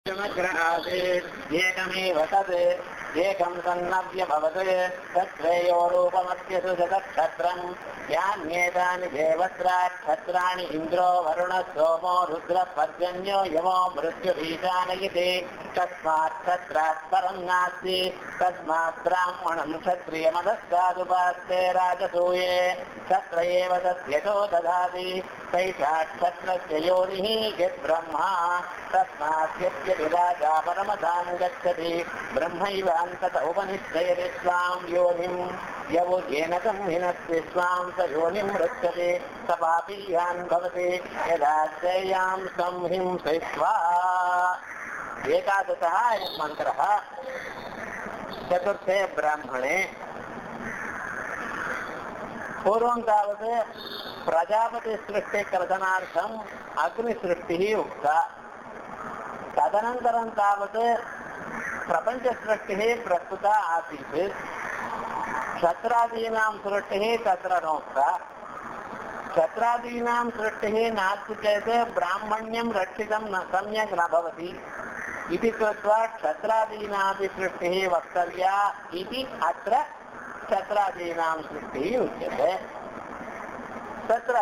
समग्र आसीत् एकमेव तत् एकं सन्नव्यभवत् तत्श्रेयोरूपमत्यसु जगत्क्षत्रम् यान्येतानि देवत्राक्षत्राणि इन्द्रो वरुणः सोमो रुद्रः पर्जन्यो यमो मृत्युभीषानयिते तस्मात् क्षत्रात् परम् नास्ति तस्मात् ब्राह्मणम् क्षत्रियमदस्तादुपास्ते राजसूये क्षत्र एव तस्यतो ददाति सैषा क्षत्रस्य योनिः यद्ब्रह्मा तस्मात् यद्यपि राजा परमताम् गच्छति ब्रह्मैवान्तत उपनिश्चयति स्वां योनिम् यवो येन संहिनस्ति स्वां स योनिम् रक्षति स पापीयान् भवति यदा श्रेयां संहिंसयित्वा एकादशः अयं मन्त्रः चतुर्थे ब्राह्मणे पूर्वं तावत् प्रजापतिसृष्टिकर्तनार्थम् अग्निसृष्टिः उक्ता तदनन्तरं तावत् प्रपञ्चसृष्टिः प्रस्तुता आसीत् क्षत्रादीनां सृष्टिः तत्र नोक्ता क्षत्रादीनां सृष्टिः नास्ति चेत् ब्राह्मण्यं रक्षितं न सम्यक् न भवति इति कृत्वा क्षत्रादीनापि सृष्टिः वक्तव्या इति अत्र क्षत्रादीनां सृष्टिः उच्यते तत्र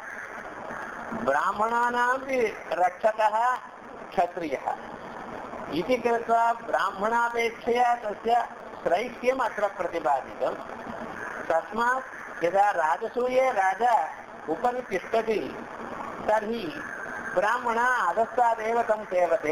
ब्राह्मणानामपि रक्षकः क्षत्रियः इति कृत्वा ब्राह्मणापेक्षया तस्य श्रैष्ठ्यम् अत्र प्रतिपादितं तस्मात् यदा राजसूये राजा उपरि तिष्ठति तर्हि ब्राह्मणः अधस्तादेव तं सेवते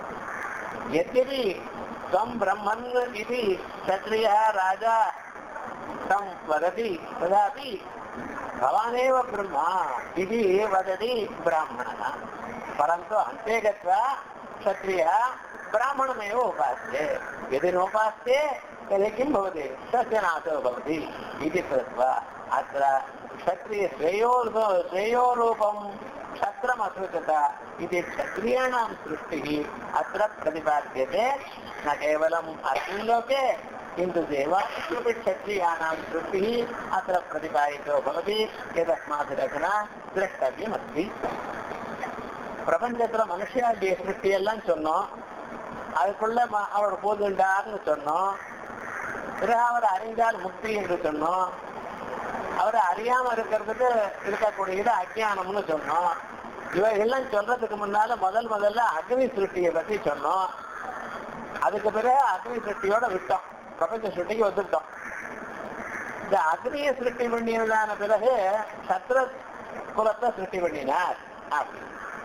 यद्यपि तं ब्रह्मन् इति क्षत्रियः राजा तं वदति तदापि भवानेव ब्रह्मा इति वदति ब्राह्मणः परन्तु अन्ते गत्वा क्षत्रियः ब्राह्मणमेव उपास्ये यदि नोपास्ये तर्हि किं भवति तस्य नाशो भवति इति कृत्वा अत्र क्षत्रियश्रेयो श्रेयोरूपं क्षत्रमसृजत इति क्षत्रियाणां सृष्टिः अत्र प्रतिपाद्यते न केवलम् अस्मिन् लोके किन्तु देवास्यपि क्षत्रियाणां सृष्टिः अत्र प्रतिपादितो भवति यदस्मात् रचना द्रष्टव्यमस्ति பிரபஞ்சத்துல மனுஷனுடைய சிருஷ்டி எல்லாம் சொன்னோம் அதுக்குள்ள ம- அவர் போதுண்டார்னு சொன்னோம் பிறகு அவர் அறிந்தால் முக்தி என்று சொன்னோம் அவர் அறியாம இருக்கிறதுக்கு இருக்கக்கூடியது அஜ்ஞானம்னு சொன்னோம் இவைகள்லாம் சொல்றதுக்கு முன்னால முதல் முதல்ல அக்னி சிருஷ்டியை பத்தி சொன்னோம் அதுக்கு பிறகு அக்னி சிருஷ்டியோட விட்டோம் பிரபஞ்ச சிருஷ்டிக்கு வந்துட்டோம் இந்த அக்னியை சிருஷ்டி பண்ணியதான பிறகு சத்ர குலத்தை சிருஷ்டி பண்ணினார் அப்படி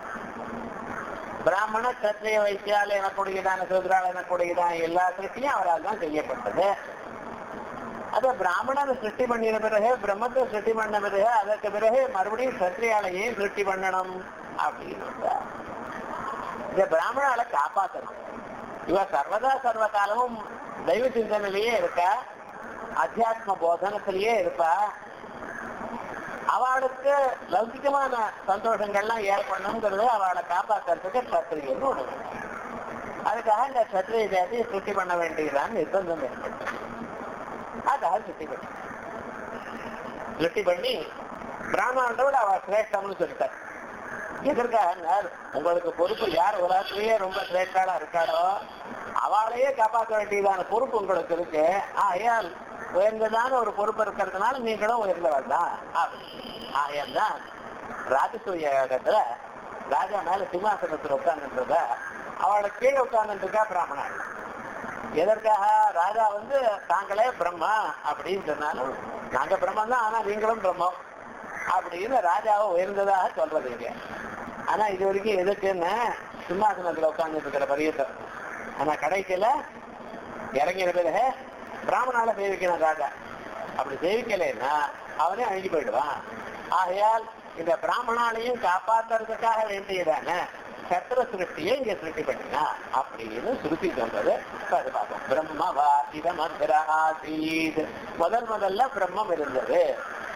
பிராமண கத்திரிய வைத்தியால் எனக்கூடியதான சூத்ரால் எனக்கூடியதான எல்லா சிருஷ்டியும் அவரால் தான் செய்யப்பட்டது அது பிராமணரை சிருஷ்டி பண்ணின பிறகு பிரம்மத்தை சிருஷ்டி பண்ண பிறகு அதற்கு பிறகு மறுபடியும் சத்திரியாலையே சிருஷ்டி பண்ணணும் அப்படின்னு சொல்றார். இந்த பிராமணால காப்பாற்றணும் இவ சர்வதா சர்வ காலமும் தெய்வ சிந்தனையிலேயே இருக்கா அத்தியாத்ம போதனத்திலேயே இருப்பா அவளுக்கு லௌகிகமான சந்தோஷங்கள்லாம் ஏற்படணுங்கிறது அவளை காப்பாத்துறதுக்கு சத்திரியன்னு ஒண்ணு வேணும். அதுக்காக இந்த சத்திரிய ஜாதியை சுட்டி பண்ண வேண்டியதுதான் நிர்பந்தம் ஏற்பட்டு அதுக்காக சுட்டி பண்ணி சுட்டி பண்ணி பிராமணோட அவ சிரேஷ்டம்னு சொல்லிட்டார் எதற்காக உங்களுக்கு பொறுப்பு யார் உலகத்திலேயே ரொம்ப சிரேஷ்டாளா இருக்காளோ அவளையே காப்பாற்ற வேண்டியதான பொறுப்பு உங்களுக்கு இருக்கு ஆகையால் உயர்ந்ததான ஒரு பொறுப்பு இருக்கிறதுனால நீங்களும் உயர்ந்தவர் தான் ஆகையால் தான் ராஜசூய இடத்துல ராஜா மேல சிம்மாசனத்தில் உட்கார்ந்துருக்க அவளை கீழே உட்கார்ந்துருக்கா பிராமணன் எதற்காக ராஜா வந்து தாங்களே பிரம்மா அப்படின்னு சொன்னாலும் நாங்க பிரம்மன் தான் ஆனா நீங்களும் பிரம்மம் அப்படின்னு ராஜாவை உயர்ந்ததாக சொல்றது இங்க ஆனா இது வரைக்கும் எதுக்குன்னு சிம்மாசனத்துல உட்கார்ந்துட்டு இருக்கிற பரியத்தை ஆனா கடைசியில இறங்கின பிறகு பிராமணால சேவிக்கணும் ராஜா அப்படி சேவிக்கலைன்னா அவனே அழிஞ்சு போயிடுவான் ஆகையால் இந்த பிராமணாலையும் காப்பாத்துறதுக்காக வேண்டியதான சத்திர சிருஷ்டியை இங்க சிருஷ்டி பண்ணினா அப்படின்னு சுருத்தி சொல்றது இப்ப அது பார்ப்போம் பிரம்மவா இதமந்திர ஆசீத் முதல் முதல்ல பிரம்மம் இருந்தது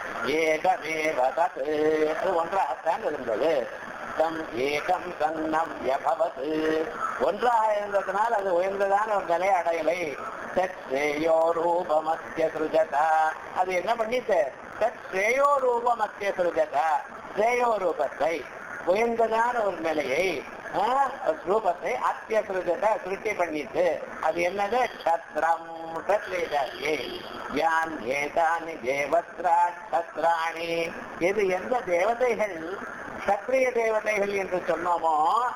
ஏகமேவ தத் அது ஒன்றாகத்தான் இருந்தது தம் ஏகம் தன்னம் யபவத் ஒன்றாக இருந்ததுனால் அது உயர்ந்ததான ஒரு நிலை அடையலை தத் ஸ்ரேயோ ரூபமத்திய சுருஜதா அது என்ன பண்ணிட்டு தத் ஸ்ரேயோ ரூபமத்திய சுருஜதா ஸ்ரேயோ ரூபத்தை உயர்ந்ததான ஒரு நிலையை ரூபத்தை அத்தியசிருதத்தை சிருஷ்டி பண்ணிட்டு அது என்னது சத்ரம் சத்ரேதாயே யான் ஏதானி தேவத்ரா சத்ராணி இது எந்த தேவதைகள் சத்திரிய தேவதைகள் என்று சொன்னோமோ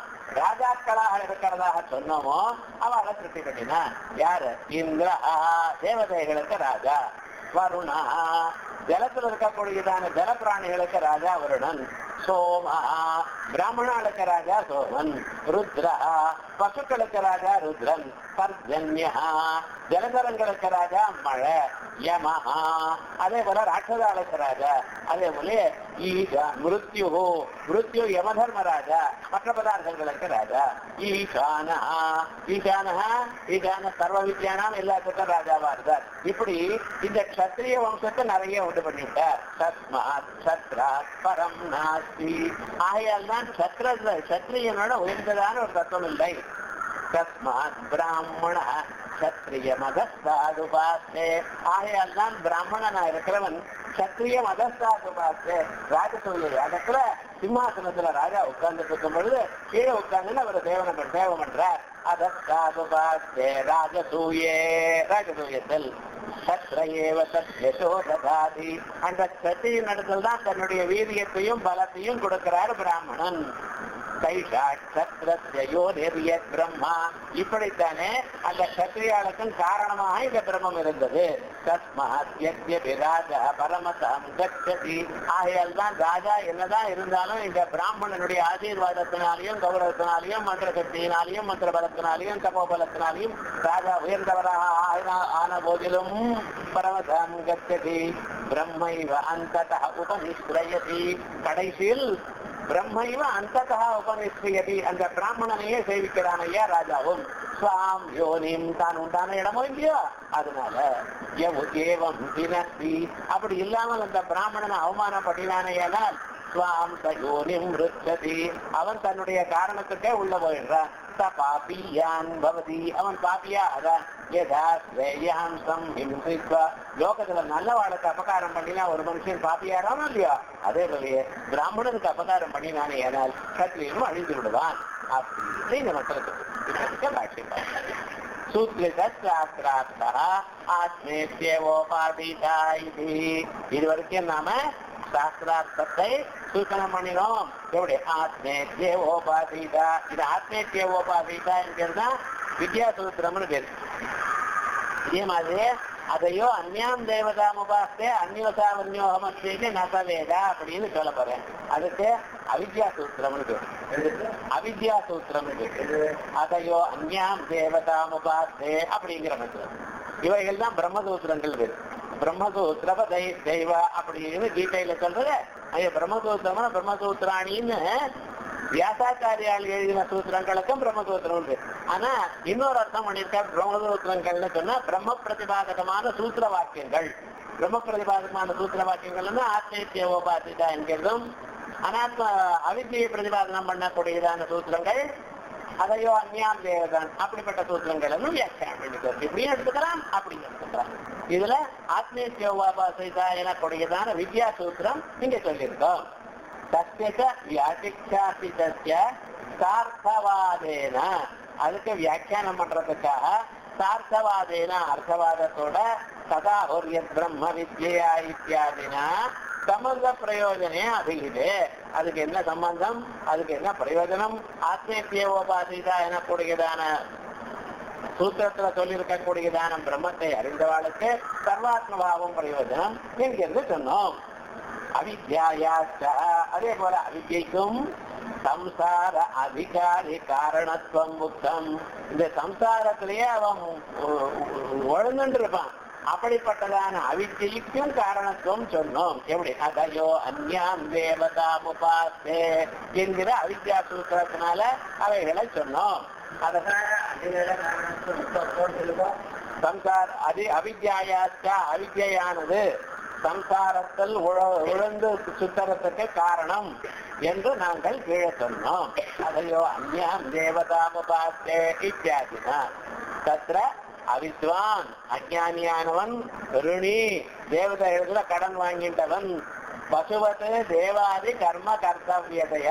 ராஜாக்களாக இருக்கிறதாக சொன்னோமோ அவளை திருப்தி பண்ணினான் யாரு இந்திரா தேவதைகளுக்கு ராஜா வருணா ஜலத்தில் இருக்கக்கூடியதான ஜலப்பிராணிகளுக்கு ராஜா வருணன் சோமா பிராமணாளுக்கு ராஜா சோமன் ருத்ரா பசுக்களுக்கு ராஜா ருத்ரன் பர்ஜன்யா ஜலதரங்களுக்கு ராஜா மழை யமஹா அதே போல ராட்சதாளுக்கு ராஜா அதே போல ஈக மிருத்யு மிருத்யு யமதர்மராஜா மற்ற பதார்த்தங்களுக்கு ராஜா ஈசானா ஈசானா ஈசான சர்வ வித்யானாம் எல்லாத்துக்கும் ராஜாவா இருந்தார் இப்படி இந்த க்ஷத்ரிய வம்சத்தை நிறைய உண்டு பண்ணிட்டார் தஸ்மாத் சத்ராத் பரம் நாஸ்தி ஆகையால் தான் சத்ர சத்திரியனோட உயர்ந்ததான ஒரு தத்துவம் இல்லை தஸ்மாத் பிராமண சத்திரிய மதஸ்தாதுபாசே ஆகையால் தான் பிராமணனா இருக்கிறவன் சத்திரிய மதஸ்தாதுபாசே ராஜசூய யாகத்துல சிம்மாசனத்துல ராஜா உட்கார்ந்துட்டு இருக்கும் பொழுது கீழே உட்கார்ந்து அவர் தேவனை பண்- தேவம் பண்றார் அதஸ்தாதுபாசே ராஜசூயே ராஜசூயத்தில் சத்ரேவ சத்யசோ ததாதி அந்த சத்தியின் இடத்துல தான் தன்னுடைய வீரியத்தையும் பலத்தையும் கொடுக்கிறார் பிராமணன் கைஷாட் சத்ரஸ்யோ நெறிய பிரம்மா இப்படித்தானே அந்த சத்திரியாளுக்கும் காரணமாக இந்த பிரம்மம் இருந்தது தஸ்மாத் யத்யபி ராஜா பரமதம் கச்சதி ஆகையால் தான் ராஜா என்னதான் இருந்தாலும் இந்த பிராமணனுடைய ஆசீர்வாதத்தினாலையும் கௌரவத்தினாலையும் மந்திர சக்தியினாலையும் மந்திர பலத்தினாலையும் தபோபலத்தினாலையும் ராஜா உயர்ந்தவராக ஆன- ஆன போதிலும் பரமதம் கச்சதி பிரம்மைவ அந்த உபனிஷ்ரயதி கடைசியில் பிரம்மைவ அந்த உபனிஷ்யதி அந்த பிராமணனையே சேவிக்கிறான் ஐயா ராஜாவும் சுவாம் யோனிம் தான் உண்டான இடமோ இல்லையோ அதனால எவ் ஏவம் தினஸ்தி அப்படி இல்லாமல் அந்த பிராமணனை அவமானப்பட்டினானேயானால் சுவாம் யோனிம் ருச்சதி அவன் தன்னுடைய காரணத்துக்கே உள்ள போயிடுறான் ச பாபியான் பவதி அவன் பாப்பியா அதான் யதா ஸ்ரேயாம்சம் ஹிம்சித்வா லோகத்துல நல்ல வாழ்க்கை அபகாரம் பண்ணினா ஒரு மனுஷன் பாப்பியாரானோ இல்லையா அதே போலயே பிராமணனுக்கு அபகாரம் பண்ணினானே ஏனால் சத்திரியனும் அழிந்து விடுவான் அப்படி இந்த மக்களுக்கு பாஷ்யம் சூத்ரிசாஸ்திரார்த்தா ஆத்மேத்யோபாதிதா இது இது வரைக்கும் நாம சாஸ்திரார்த்தத்தை சூசனம் பண்ணினோம் எப்படி ஆத்மேத்யோபாதிதா இது ஆத்மேத்யோபாதிதா என்கிறது வித்யா சூத்திரம்னு பேரு இதே மாதிரி அதையோ அந்யாம் தேவதாம் உபாசே அந்நிவசாவன்யோகமஸ்தேக்கு நசவேதா அப்படின்னு சொல்ல போறேன் அதுக்கு அவித்யா சூத்திரம்னு பேரு அவித்யா சூத்திரம்னு பேரு அதையோ அந்யாம் தேவதாம் உபாசே அப்படிங்கிற மந்திரம் இவைகள் தான் பிரம்மசூத்திரங்கள் பேரு பிரம்மசூத்திரபதை தெய்வ அப்படின்னு கீதையில சொல்றது ஐயோ பிரம்மசூத்திரம்னா பிரம்மசூத்திராணின்னு வியாசாச்சாரியால் எழுதின சூத்திரங்களுக்கும் பிரம்மசூத்திரம் உண்டு ஆனா இன்னொரு அர்த்தம் பண்ணியிருக்க பிரம்மசூத்திரங்கள்னு சொன்னா பிரம்ம பிரதிபாதகமான சூத்திர வாக்கியங்கள் பிரம்ம பிரதிபாதகமான சூத்திர வாக்கியங்கள்னா ஆத்மீத்தியோபாசிதா என்கிறதும் அனாத்ம அவித்தியை பிரதிபாதனம் பண்ணக்கூடியதான சூத்திரங்கள் அதையோ அந்யாம் தேவதான் அப்படிப்பட்ட சூத்திரங்கள் எல்லாம் வியாக்கியானம் பண்ணிக்கிறது இப்படியும் எடுத்துக்கலாம் அப்படியும் எடுத்துக்கலாம் இதுல ஆத்மீத்தியோபாசிதா எனக்கூடியதான வித்யா சூத்திரம் இங்க சொல்லியிருக்கோம் தஸ்ய வியாதிக்ஷாசிதஸ்ய சார்த்தவாதேன அதுக்கு வியாக்கியானம் பண்றதுக்காக சார்த்தவாதேன அர்த்தவாதத்தோட சதா ஒரு பிரம்ம வித்யா இத்தியாதினா சம்பந்த பிரயோஜனே அபிகிது அதுக்கு என்ன சம்பந்தம் அதுக்கு என்ன பிரயோஜனம் ஆத்மேத்தியோபாசிதா எனக்கூடியதான சூத்திரத்துல சொல்லியிருக்கக்கூடியதான பிரம்மத்தை அறிந்தவாளுக்கு சர்வாத்மபாவம் பிரயோஜனம் என்கிறது சொன்னோம் அவித்யாயாச்ச அதே போல அவித்யைக்கும் சம்சார அதிகாரி காரணத்துவம் முக்தம் இந்த சம்சாரத்திலேயே அவன் ஒழுங்குன்னு இருப்பான் அப்படிப்பட்டதான அவித்யைக்கும் காரணத்துவம் சொன்னோம் எப்படி அதையோ அந்யாம் தேவதா முபாசே என்கிற அவித்யா சூத்திரத்தினால அவைகளை சொன்னோம் அதனால சம்சார் அதி அவித்யாயாச்சா அவித்யானது சம்சாரத்தில் உழ- உழந்து சுத்தரத்துக்கு காரணம் என்று நாங்கள் கீழே சொன்னோம் அதையோ அந்யாம் தேவதாமுபாசே இத்தியாதினா தத்ர அவித்வான் அஜானியானவன் ருணி தேவதைகள கடன் வாங்கிட்டவன் பசுவத்து தேவாதி கர்ம கர்த்தவியதையா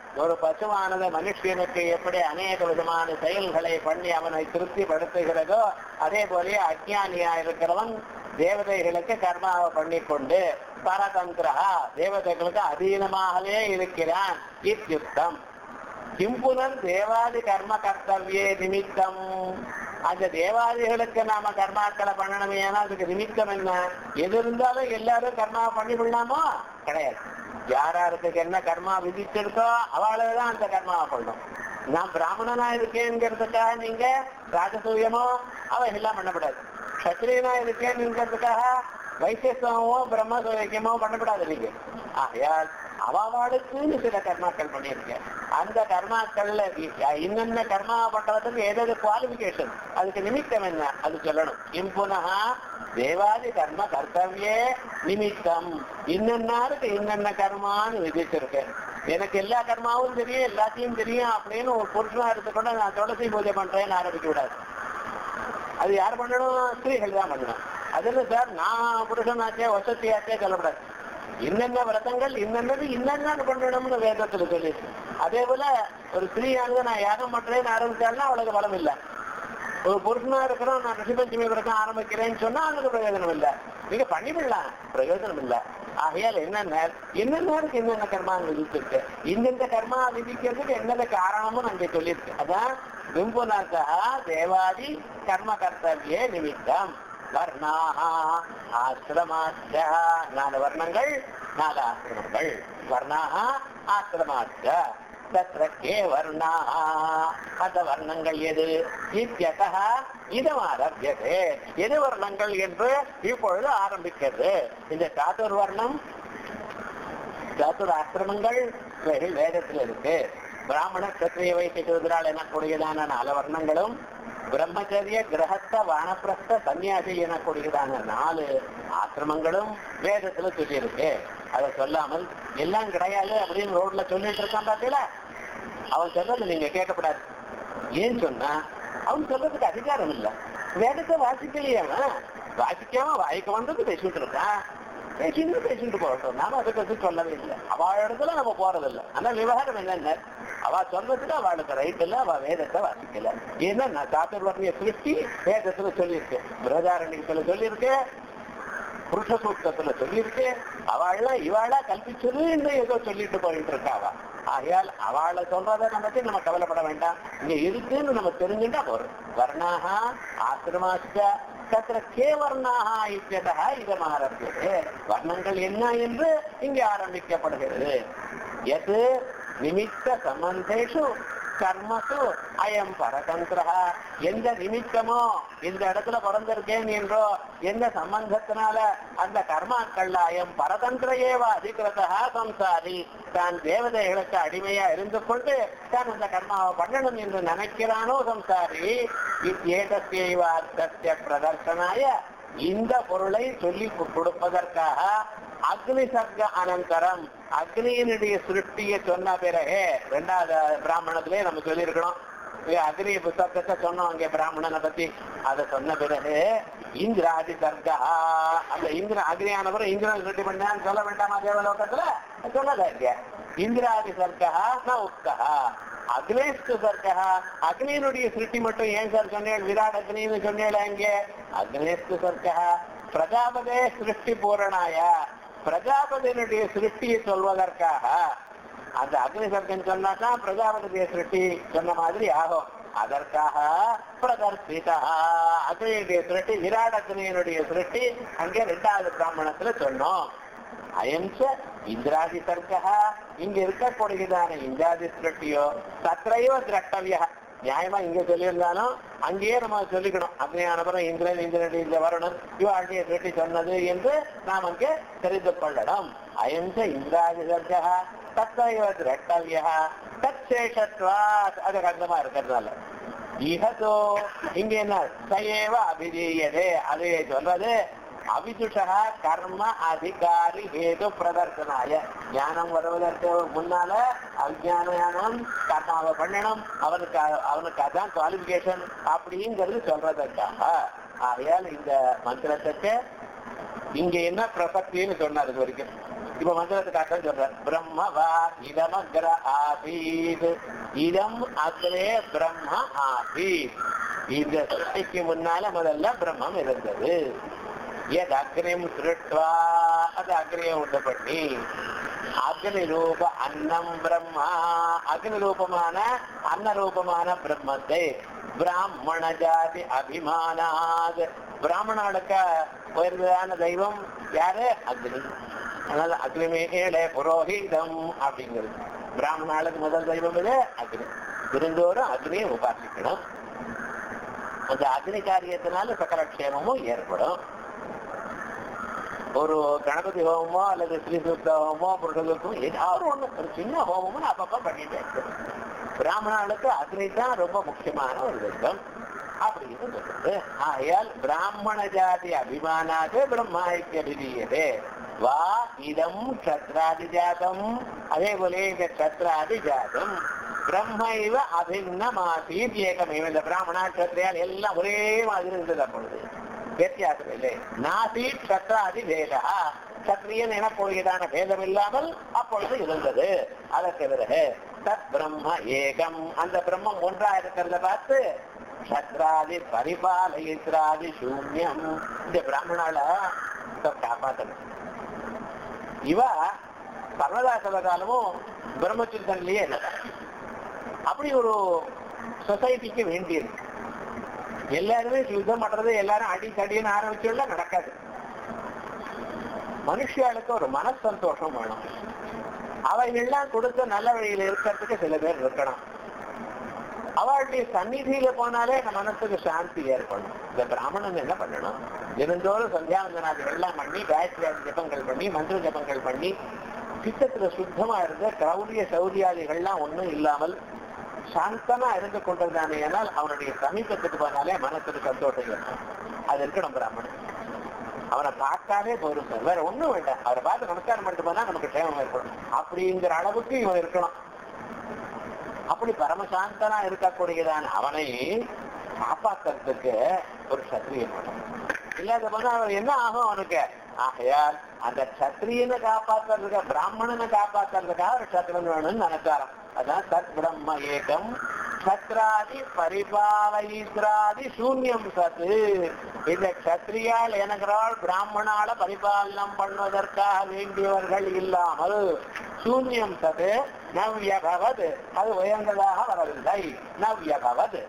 ஒரு பசுவானது மனுஷனுக்கு எப்படி அநேக விதமான செயல்களை பண்ணி அவனை திருப்திப்படுத்துகிறதோ அதே போல அஜ்ஞானியா இருக்கிறவன் தேவதைகளுக்கு கர்மாவை பண்ணிக்கொண்டு பரதந்திரா தேவதைகளுக்கு அதீனமாகவே இருக்கிறான் இத்தியுக்தம் கிம்புனன் தேவாதி கர்ம கர்த்தவியே நிமித்தம் அந்த தேவாதிகளுக்கு நாம கர்மாக்களை பண்ணணுமே ஏன்னா அதுக்கு நிமித்தம் என்ன எது இருந்தாலும் எல்லாரும் கர்மா பண்ணி விடலாமோ கிடையாது யாராருக்கு என்ன கர்மா விதிச்சிருக்கோ அவளுக்கு தான் அந்த கர்மாவை பண்ணணும் நான் பிராமணனா இருக்கேங்கிறதுக்காக நீங்க ராஜசூயமோ அவைகள்லாம் பண்ணக்கூடாது கத்திரியனா இருக்கேங்கிறதுக்காக வைசியத்துவமோ பிரம்மசூயக்கமோ பண்ணக்கூடாது நீங்க ஆகையால் அவாவாளுக்குன்னு சில கர்மாக்கள் பண்ணியிருக்கேன் அந்த கர்மாக்கள்ல இன்னென்ன கர்மா பண்றதுக்கு ஏதாவது குவாலிபிகேஷன் அதுக்கு நிமித்தம் என்ன அது சொல்லணும் இம்புனகா தேவாதி கர்ம கர்த்தவியே நிமித்தம் இன்னென்னாருக்கு இன்னென்ன கர்மான்னு விதிச்சிருக்கேன் எனக்கு எல்லா கர்மாவும் தெரியும் எல்லாத்தையும் தெரியும் அப்படின்னு ஒரு புருஷனா எடுத்துக்கொண்டு நான் துளசி பூஜை பண்றேன்னு ஆரம்பிக்க கூடாது அது யார் பண்ணணும் ஸ்திரீகள் தான் பண்ணணும் அதுல சார் நான் புருஷனாச்சே வசதியாச்சே சொல்லக்கூடாது இன்னென்ன விரதங்கள் இன்னென்னது இன்னென்னு பண்ணணும்னு வேதத்துல சொல்லி அதே போல ஒரு ஸ்திரீயானது நான் யாகம் பண்றேன்னு ஆரம்பிச்சாலும் அவளுக்கு பலம் இல்லை ஒரு புருஷனா இருக்கிறோம் நான் ரிஷிபஞ்சமி விரதம் ஆரம்பிக்கிறேன்னு சொன்னா அவனுக்கு பிரயோஜனம் இல்லை நீங்க பண்ணிவிடலாம் பிரயோஜனம் இல்லை ஆகையால் என்னென்ன என்னென்ன என்னென்ன கர்மா விதிச்சிருக்கு இந்தந்த கர்மா விதிக்கிறதுக்கு என்னென்ன காரணமும் அங்கே சொல்லியிருக்கு அதான் விம்புனாக்கா தேவாதி கர்ம கர்த்தவிய நிமித்தம் வர்ணாஹா ஆசிரமாச்ச நாலு வர்ணங்கள் நாலு ஆசிரமங்கள் வர்ணாஹா ஆசிரமாச்ச தத்ர கே வர்ணாஹா அந்த வர்ணங்கள் எது இத்தியதः இதம் ஆரம்பியது எது வர்ணங்கள் என்று இப்பொழுது ஆரம்பிக்கிறது இந்த சாத்துர் வர்ணம் சாத்துர் ஆசிரமங்கள் இவைகள் வேதத்தில் இருக்கு பிராமண கத்திரிய வைத்திய சூத்ரால் எனக்கூடியதான நாலு வர்ணங்களும் பிரம்மச்சரிய கிரகஸ்த வானப்பிரஸ்த சன்னியாசி எனக்கூடியதான நாலு ஆசிரமங்களும் வேதத்துல சொல்லியிருக்கு அதை சொல்லாமல் எல்லாம் கிடையாது அப்படின்னு ரோட்ல சொல்லிட்டு இருக்கான் பார்த்தீங்களா அவன் சொல்றது நீங்க கேட்கக்கூடாது ஏன் சொன்னா அவன் சொல்றதுக்கு அதிகாரம் இல்ல வேதத்தை வாசிக்கலையே அவன் வாசிக்காம வாய்க்கு வந்தது பேசிட்டு இருக்கான் பேசிட்டு பேசிட்டு போகட்டும் நாம அதை பத்தி சொல்லவே இல்லை அவ இடத்துல நம்ம போறது இல்லை ஆனா விவகாரம் என்னென்ன அவ சொல்றதுக்கு அவளுக்கு ரைட் இல்ல அவ வேதத்தை வாசிக்கல ஏன்னா சாத்துர்வர்ணிய சிருஷ்டி வேதத்துல சொல்லியிருக்கு பிரதாரண்யத்துல சொல்லியிருக்கு புருஷ சூக்தத்துல சொல்லியிருக்கு அவள்லாம் இவாளா கல்பிச்சது இன்னும் ஏதோ சொல்லிட்டு போயிட்டு இருக்கா அவ ஆகையால் அவளை சொல்றதை நம்ம பத்தி நம்ம கவலைப்பட வேண்டாம் இங்க இருக்குன்னு நம்ம தெரிஞ்சுட்டா போறோம் வர்ணாக ஆசிரமாச்ச தத்திர கே வர்ணாக இத்தியதா இதம் ஆரம்பியது வர்ணங்கள் என்ன என்று இங்கே ஆரம்பிக்கப்படுகிறது எது நிமித்த சம்பந்தேஷு கர்மசு அயம் பரதந்திரா எந்த நிமித்தமோ இந்த இடத்துல பிறந்திருக்கேன் என்றோ எந்த சம்பந்தத்தினால அந்த கர்மாக்கள்ல அயம் பரதந்திர ஏவ அதிகிருதா சம்சாரி தான் தேவதைகளுக்கு அடிமையா இருந்து கொண்டு தான் அந்த கர்மாவை பண்ணணும் என்று நினைக்கிறானோ சம்சாரி ஏதத்திய பிரதர்சனாய இந்த பொருளை சொல்லி கொடுப்பதற்காக அக்னி சர்க்க அனந்தரம் அக்னியினுடைய சிருஷ்டியை சொன்ன பிறகு ரெண்டாவது பிராமணத்திலே நம்ம சொல்லியிருக்கணும் அக்னி புத்தகத்தை சொன்னோம் அங்கே பிராமணனை பத்தி அதை சொன்ன பிறகு இந்திராதி சர்க்கா அந்த இந்திர அக்னியானவரும் இந்திரன் சிருஷ்டி பண்ணான்னு சொல்ல வேண்டாமா தேவலோகத்துல சொன்னதா இங்க இந்திராதி சர்க்கா ந உக்தா அக்னேஸ்து சர்க்கா அக்னியினுடைய சிருஷ்டி மட்டும் ஏன் சார் சொன்னேன் விராட் அக்னின்னு சொன்னேன் அங்கே அக்னேஸ்து சர்க்கா பிரஜாபதே சிருஷ்டி பூரணாய பிரஜாபதியினுடைய சிருஷ்டியை சொல்வதற்காக அந்த அக்னி சர்க்கன் சொன்னாக்கா பிரஜாபதிய சிருஷ்டி சொன்ன மாதிரி ஆகும் அதற்காக பிரதர்சிதா அக்னியுடைய சிருஷ்டி விராட் அக்னியினுடைய சிருஷ்டி அங்கே ரெண்டாவது பிராமணத்துல சொன்னோம் அயம்ச இந்திராதி சர்க்கா இங்க இருக்கக்கூடியதான இந்திராதி சிருஷ்டியோ தத்ரையோ திரட்டவியா நியாயமா இங்க சொல்லியிருந்தாலும் அங்கேயே நம்ம சொல்லிக்கணும் அக்னியானபுரம் இந்திரன் இந்திரன் இந்த வரணும் இவாழ்க்கையை சிருஷ்டி சொன்னது என்று நாம் அங்கே தெரிந்து கொள்ளணும் அயம்ச இந்திராதி சர்க்கா தத்ரையோ திரட்டவியா தத் சேஷத்வாத் அது கண்டமா இருக்கிறதுனால இகதோ இங்க என்ன சயேவ அபிதீயதே அது சொல்றது அவிதுஷா கர்ம அதிகாரி ஹேது பிரதர்சனாய ஞானம் வருவதற்கு முன்னால அஜானம் கர்மாவை பண்ணணும் அவனுக்கு அவனுக்கு அதான் குவாலிபிகேஷன் அப்படிங்கிறது சொல்றதற்காக ஆகையால் இந்த மந்திரத்துக்கு இங்க என்ன பிரசக்தின்னு சொன்னார் இது வரைக்கும் இப்ப மந்திரத்துக்கு அர்த்தம் சொல்றார் பிரம்மவா இதமக்ர ஆசீத் இதம் அக்ரே பிரம்ம ஆசீத் இந்த சிருஷ்டிக்கு முன்னால முதல்ல பிரம்மம் இருந்தது எது அக்னிம் சிருஷ்டுவா அது அக்னியை உண்டு பண்ணி அக்னி ரூப அன்னம் பிரம்மா அக்னி ரூபமான அன்ன ரூபமான பிரம்மத்தை பிராமண ஜாதி அபிமானாத் பிராமணாளுக்கு உயர்ந்ததான தெய்வம் யாரு அக்னி அதனால அக்னிமேலே புரோஹிதம் அப்படிங்கிறது பிராமணாளுக்கு முதல் தெய்வம் இது அக்னி திருந்தோறும் அக்னியை உபாசிக்கணும் அந்த அக்னி காரியத்தினால சகல க்ஷேமமும் ஏற்படும் ஒரு கணபதி ஹோமமோ அல்லது ஸ்ரீ சுத்த ஹோமமோ புருஷத்துக்கும் ஏதாவது ஒண்ணு ஒரு சின்ன ஹோமமும் அப்பப்ப பண்ணிட்டே இருக்கணும் பிராமணர்களுக்கு அக்னி தான் ரொம்ப முக்கியமான ஒரு தெய்வம் அப்படின்னு சொல்றது ஆகையால் பிராமண ஜாதி அபிமானாது பிரம்மாய்க்கு அபிதீயதே வா இதம் க்ஷத்ராதி ஜாதம் அதே போல இந்த க்ஷத்ராதி ஜாதம் பிரம்மைவ அபிநமாசீத் ஏகமேவ இந்த பிராமணா க்ஷத்ரியால் எல்லாம் ஒரே மாதிரி இருந்தது அப்பொழுது வித்தியாசம் இல்லை நாசி க்ஷத்ராதி பேதா சத்திரியன் எனக்கூடியதான பேதம் இல்லாமல் அப்பொழுது இருந்தது அதற்கு பிறகு தத் பிரம்ம ஏகம் அந்த பிரம்மம் ஒன்றா இருக்கிறத பார்த்து க்ஷத்ராதி பரிபாலயித்ராதி சூன்யம் இந்த பிராமணால காப்பாத்தணும் இவ சர்வதாசவ காலமும் பிரம்மச்சிந்தன்லயே இல்லை அப்படி ஒரு சொசைட்டிக்கு வேண்டியது எல்லாருமே யுத்தம் பண்றது எல்லாரும் அடி தடின்னு ஆரம்பிச்சுள்ள நடக்காது மனுஷியாளுக்கு ஒரு மனசந்தோஷம் வேணும் அவைகள்லாம் கொடுத்து நல்ல வழியில இருக்கிறதுக்கு சில பேர் இருக்கணும் அவளுடைய சந்நிதியில போனாலே நம்ம மனசுக்கு சாந்தி ஏற்படும் இந்த பிராமணன் என்ன பண்ணணும் தினந்தோறும் சந்தியாவந்தனாதிகள் எல்லாம் பண்ணி காயத்ரி ஜபங்கள் பண்ணி மந்திர ஜபங்கள் பண்ணி சித்தத்துல சுத்தமா இருந்த கிரௌரிய சௌரியாதிகள்லாம் ஒண்ணும் இல்லாமல் சாந்தமா இருந்து கொண்டிருந்தானே ஆனால் அவனுடைய சமீபத்துக்கு போனாலே மனசுக்கு சந்தோஷம் இருக்கும் அது இருக்கணும் பிராமணன் அவனை பார்த்தாலே போதும் சார் வேற ஒண்ணும் வேண்டாம் அவரை பார்த்து நமஸ்காரம் பண்ணிட்டு போனா நமக்கு க்ஷேமம் ஏற்படும் அப்படிங்கிற அளவுக்கு இவன் இருக்கணும் அப்படி பரமசாந்தனா இருக்கக்கூடியதான அவனை காப்பாத்துறதுக்கு ஒரு சத்திரியன் வேணும் இல்லாத போனா அவன் என்ன ஆகும் அவனுக்கு ஆகையால் அந்த சத்திரியனை காப்பாத்துறதுக்கு பிராமணனை காப்பாத்துறதுக்காக ஒரு சத்திரன் வேணும்னு நினைச்சாராம் அதான் சத் பிரம்ம ஏகம் சத்ராதி பரிபாலயித்ராதி சூன்யம் சத்து இந்த கத்திரியால் எனகிறால் பிராமணால பரிபாலனம் பண்ணுவதற்காக வேண்டியவர்கள் இல்லாமல் சூன்யம் சது நவ்யபவது அது உயர்ந்ததாக வரவில்லை நவ்யபவது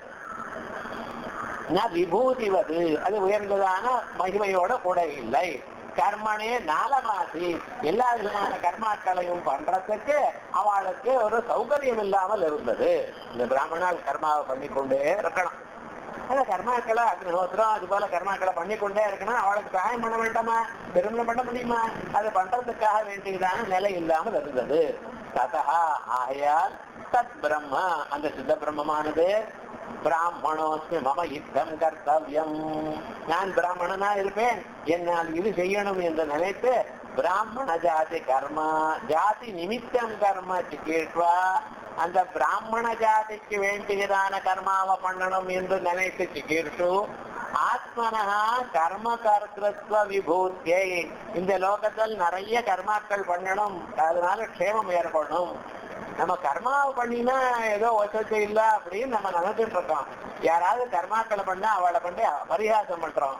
ந விபூதிவது அது உயர்ந்ததான மகிமையோட கூட இல்லை கர்மனே நாலமாசி எல்லா விதமான கர்மாக்களையும் பண்றதுக்கு அவளுக்கு ஒரு சௌகரியம் இல்லாமல் இருந்தது இந்த பிராமணால் கர்மாவை பண்ணிக்கொண்டே இருக்கணும் அந்த கர்மாக்களை அக்னிஹோத்திரம் அது போல கர்மாக்களை பண்ணிக்கொண்டே இருக்கணும் அவளுக்கு சகாயம் பண்ண வேண்டாமா பெருமை பண்ண முடியுமா அது பண்றதுக்காக வேண்டியதான நிலை இல்லாமல் இருந்தது ததா ஆகையால் தத் பிரம்ம அந்த சித்த பிரம்மமானது பிராமணோஸ்மி மம யுத்தம் கர்த்தவியம் நான் பிராமணனா இருப்பேன் என்னால் இது செய்யணும் என்று நினைத்து பிராமண ஜாதி கர்மா ஜாதி நிமித்தம் கர்ம சிக்கேட்வா அந்த பிராமண ஜாதிக்கு வேண்டியதான கர்மாவை பண்ணணும் என்று நினைத்து சிகீர்ஷு ஆத்மனஹா கர்ம கர்த்திருவ விபூத்தியை இந்த லோகத்தில் நிறைய கர்மாக்கள் பண்ணணும் அதனால க்ஷேமம் ஏற்படணும் நம்ம கர்மாவை பண்ணினா ஏதோ ஒசத்து இல்ல அப்படின்னு நம்ம நினைச்சிட்டு இருக்கோம் யாராவது கர்மாக்களை பண்ணா அவளை பண்ணி பரிகாசம் பண்றோம்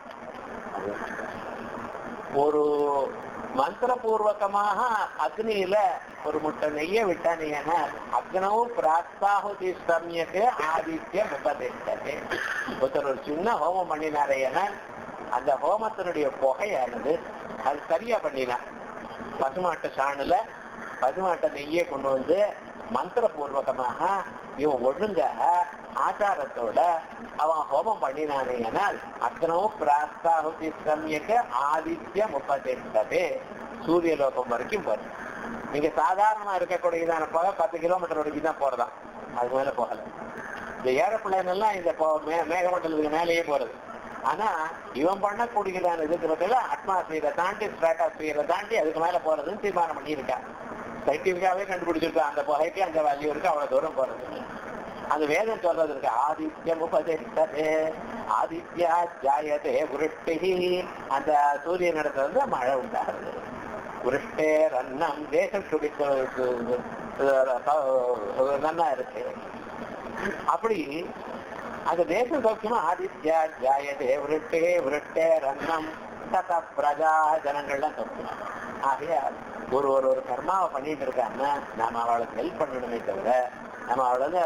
ஒரு மந்திரபூர்வகமாக அக்னியில ஒரு முட்டை நெய்ய விட்டானீங்கன்னா அக்னவும் பிராஸ்தாகுதி சமயத்து ஆதித்ய உபதேசத்தை ஒருத்தர் ஒரு சின்ன ஹோமம் பண்ணினாரேனா அந்த ஹோமத்தினுடைய புகையானது அது சரியா பண்ணினான் பசுமாட்டு சாணுல பசுமாட்டை நெய்யை கொண்டு வந்து மந்திரபூர்வகமாக இவன் ஒழுங்காக ஆச்சாரத்தோட அவன் ஹோமம் பண்ணினானேனால் அத்தனவும் பிராஸ்தாகுதி சமயக்கு ஆதித்ய முப்பத்தெட்டது சூரிய லோகம் வரைக்கும் வரும் நீங்க சாதாரணமா இருக்கக்கூடியதான போக பத்து கிலோமீட்டர் வரைக்கும் தான் போறதாம் அது மேல போகல இந்த ஏரோப்ளேன் எல்லாம் இந்த போ- மே- மேகமண்டலத்துக்கு மேலேயே போறது ஆனா இவன் பண்ணக்கூடியதான இதுக்கு பதிலா அட்மாஸ்பியரை தாண்டி ஸ்ட்ராட்டாஸ்பியரை தாண்டி அதுக்கு மேல போறதுன்னு தீர்மானம் பண்ணியிருக்கான் சயின்டிபிக்காவே கண்டுபிடிச்சிருக்கான் அந்த புகைக்கு அந்த வேல்யூ இருக்கு அவ்வளவு தூரம் போறது அந்த வேதம் சொல்றது இருக்கு ஆதித்யம் உபதேசதே ஆதித்யா ஜாயதே விருட்டி அந்த சூரியன் இடத்துல இருந்து மழை உண்டாகுது விருஷ்டேர் அன்னம் தேசம் சுடித்த நன்னா இருக்கு அப்படி அந்த தேசம் சௌக்கியமா ஆதித்யா ஜாயதே விருட்டே விருட்டேர் அன்னம் தத பிரஜா ஜனங்கள்லாம் சௌக்கியமா ஆகையால் ஒரு ஒரு ஒரு கர்மாவை பண்ணிட்டு இருக்காங்கன்னா நாம அவளுக்கு ஹெல்ப் பண்ணணுமே தவிர நம்ம அவளை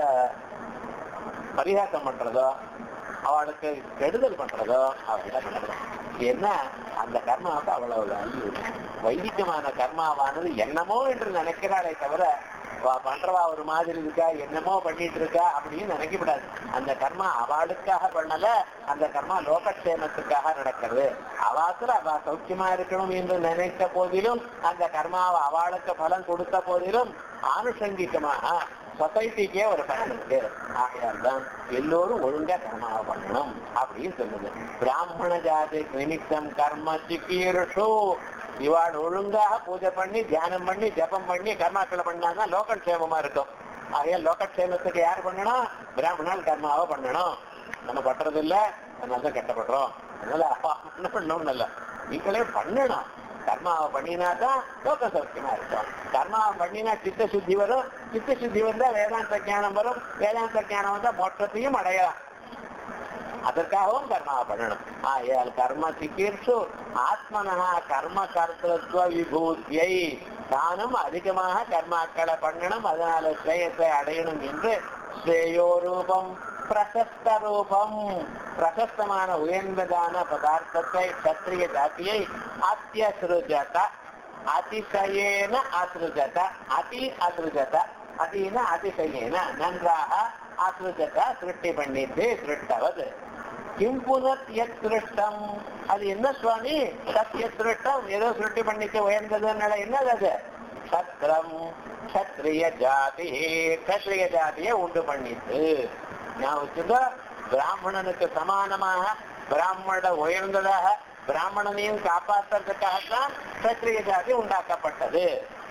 பரிகாசம் பண்றதோ அவளுக்கு கெடுதல் பண்றதோ அவளை பண்ணக்கூடாது ஏன்னா அந்த கர்மாவுக்கு அவ்வளவு வேல்யூ வைதிகமான கர்மாவானது என்னமோ என்று நினைக்கிறாளே தவிர அவ பண்றவா ஒரு மாதிரி இருக்கா என்னமோ பண்ணிட்டு இருக்கா அப்படின்னு நினைக்கப்படாது அந்த கர்மா அவளுக்காக பண்ணல அந்த கர்மா லோகக்ஷேமத்துக்காக நடக்கிறது அவாத்துல அவ சௌக்கியமா இருக்கணும் என்று நினைத்த போதிலும் அந்த கர்மாவை அவளுக்கு பலன் கொடுத்த போதிலும் ஆனுஷங்கிகமாக சொசைட்டிக்கே ஒரு பலன் இருக்கு ஆகையால் தான் எல்லோரும் ஒழுங்கா கர்மாவை பண்ணணும் அப்படின்னு சொல்லுது பிராமண ஜாதி நிமித்தம் கர்ம சிக்கீருஷோ இவாள் ஒழுங்காக பூஜை பண்ணி தியானம் பண்ணி ஜபம் பண்ணி கர்மாக்களை பண்ணாதான் லோக்கல் க்ஷேமமா இருக்கும் ஆகையால் லோக்கல் க்ஷேமத்துக்கு யார் பண்ணணும் பிராமணால் கர்மாவை பண்ணணும் நம்ம பண்றது இல்ல அதனால தான் கட்டப்படுறோம் அதனால அப்பா என்ன பண்ணணும் இல்ல நீங்களே பண்ணணும் கர்மாவை பண்ணினா தான் லோக சௌக்கியமா இருக்கும் கர்மாவை பண்ணினா சித்த சுத்தி வரும் சித்த சுத்தி வந்தா வேதாந்த ஞானம் வரும் வேதாந்த ஞானம் வந்தா மோட்சத்தையும் அடையலாம் அதற்காகவும் கர்மாவை பண்ணணும் ஆயால் கர்ம சிகிர்ஷு ஆத்மனா கர்ம கர்த்தத்துவ விபூத்தியை தானும் அதிகமாக கர்மாக்களை பண்ணணும் அதனால ஸ்ரேயத்தை அடையணும் என்று ஸ்ரேயோரூபம் பிரசஸ்த ரூபம் பிரசஸ்தமான உயர்ந்ததான பதார்த்தத்தை சத்திரிய ஜாத்தியை அத்தியசிருஜத அதிசயேன அசிருஜத அதி அசிருஜத அதின அதிசயேன நன்றாக அசிருஜத சிருஷ்டி பண்ணிட்டு சிருஷ்டவது கிம் புனத் எத் சிருஷ்டம் அது என்ன சுவாமி தத் எத் சிருஷ்டம் ஏதோ சிருஷ்டி பண்ணிட்டு உயர்ந்ததுனால என்னது அது சத்திரம் கத்திரிய ஜாதி கத்திரிய ஜாதியை உண்டு பண்ணிட்டு நான் வச்சுக்கோ பிராமணனுக்கு சமானமாக பிராமண உயர்ந்ததாக பிராமணனையும் காப்பாற்றுறதுக்காகத்தான் கத்திரிய ஜாதி உண்டாக்கப்பட்டது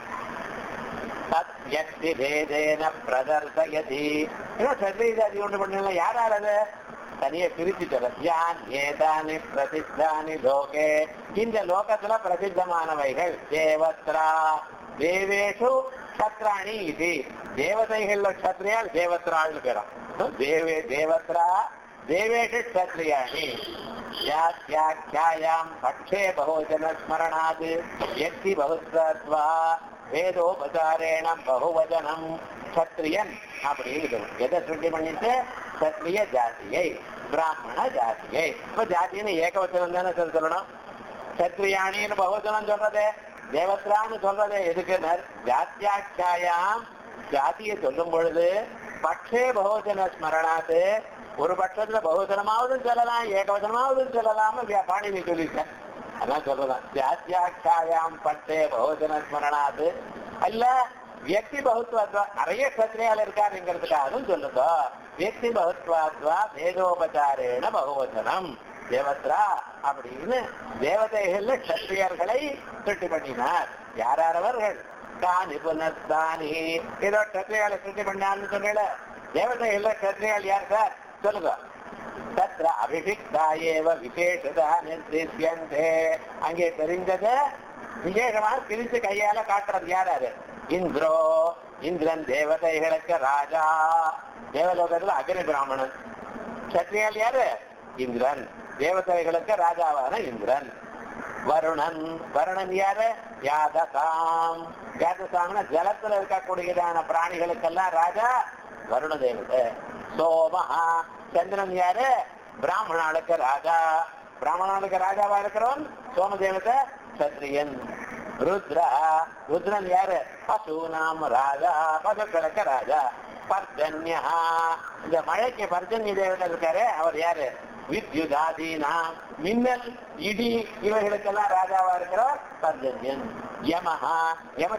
சத்யக்தி பேதேன பிரதர்சயதி சத்திரிய ஜாதி உண்டு பண்ணல யாரால் அது தனியை பிரிச்சு சொல்ல யான் ஏதானி பிரசித்தானி லோகே இந்த லோகத்துல பிரசித்தமானவைகள் தேவத்ரா தேவேஷு சத்ராணி இது தேவதைகள்ல க்ஷத்ரியால் தேவத்ராள்னு பேரும் தேவே தேவத்ரா தேவேஷு க்ஷத்ரியாணி யாத்யாख्यायाम् பட்சே பகுஜன ஸ்மரணாத் யக்தி பகுத்வா வேதோபசாரேண பகுவதனம் சத்திரியன் அப்படின்னு சொல்லணும். எதை சுட்டி பண்ணிட்டு சத்திரிய ஜாதியை பிராமண ஜாதியை இப்ப ஜாதின்னு ஏகவச்சனம் தானே சொல்ல சொல்லணும் சத்ரியாணின்னு பகுவச்சனம் சொல்றதே தேவத்ரான்னு சொல்றதே எதுக்குனர் ஜாத்தியாட்சாயாம் ஜாதியை சொல்லும் பொழுது பட்சே பகுஜன ஸ்மரணாத்து ஒரு பட்சத்துல பகுஜனமாவது சொல்லலாம் ஏகவச்சனமாவது சொல்லலாம் பாணினி சொல்லிட்டேன் அதான் சொல்றதான் ஜாத்தியாட்சாயாம் பட்டே பகுஜன ஸ்மரணாத்து அல்ல வியக்தி பகுத்வாத்வா நிறைய கத்திரையால் இருக்காருங்கிறதுக்காகவும் சொல்லுங்க வியக்தி பகுத்வாத்வா வேதோபச்சாரேன பகுவச்சனம் தேவத்ரா அப்படின்னு தேவதைகள்ல கத்திரியர்களை சுட்டி பண்ணினார் யாரவர்கள் தானி புனஸ்தானி ஏதோ கத்திரியால சுட்டி பண்ணான்னு சொன்னல தேவதைகள்ல கத்திரியால் யார் சார் சொல்லுங்க தத்ர அபிஷிக்தா ஏவ விசேஷதா நிர்திஷ்யந்தே அங்கே தெரிஞ்சதை விசேஷமாக பிரித்து கையால காட்டுறது யாராரு இந்திரோ இந்திரன் தேவதைகளுக்கு ராஜா தேவலோகத்துல அக்னி பிராமணன் சத்ரியால் யாரு இந்திரன் தேவதைகளுக்கு ராஜாவான இந்திரன் வருணன் வருணன் யாரு யாதசாம் யாதசாம்னா ஜலத்துல இருக்கக்கூடியதான பிராணிகளுக்கெல்லாம் ராஜா வருண தேவதை சோமஹா சந்திரன் யாரு பிராமணாளுக்கு ராஜா பிராமணாளுக்கு ராஜாவா இருக்கிறவன் சோம தேவதை சத்ரியன் ருத்ரா ருத்ரன் யாரு பசுனாம் ராஜா பசுக்களுக்கு ராஜா பர்ஜன்யா இந்த மழைக்கு பர்ஜன்ய தேவதை இருக்காரு அவர் யாரு வித்யுதாதீனா மின்னல் இடி இவைகளுக்கெல்லாம் ராஜாவா இருக்கிறவர் பர்ஜன்யன் யமஹா யம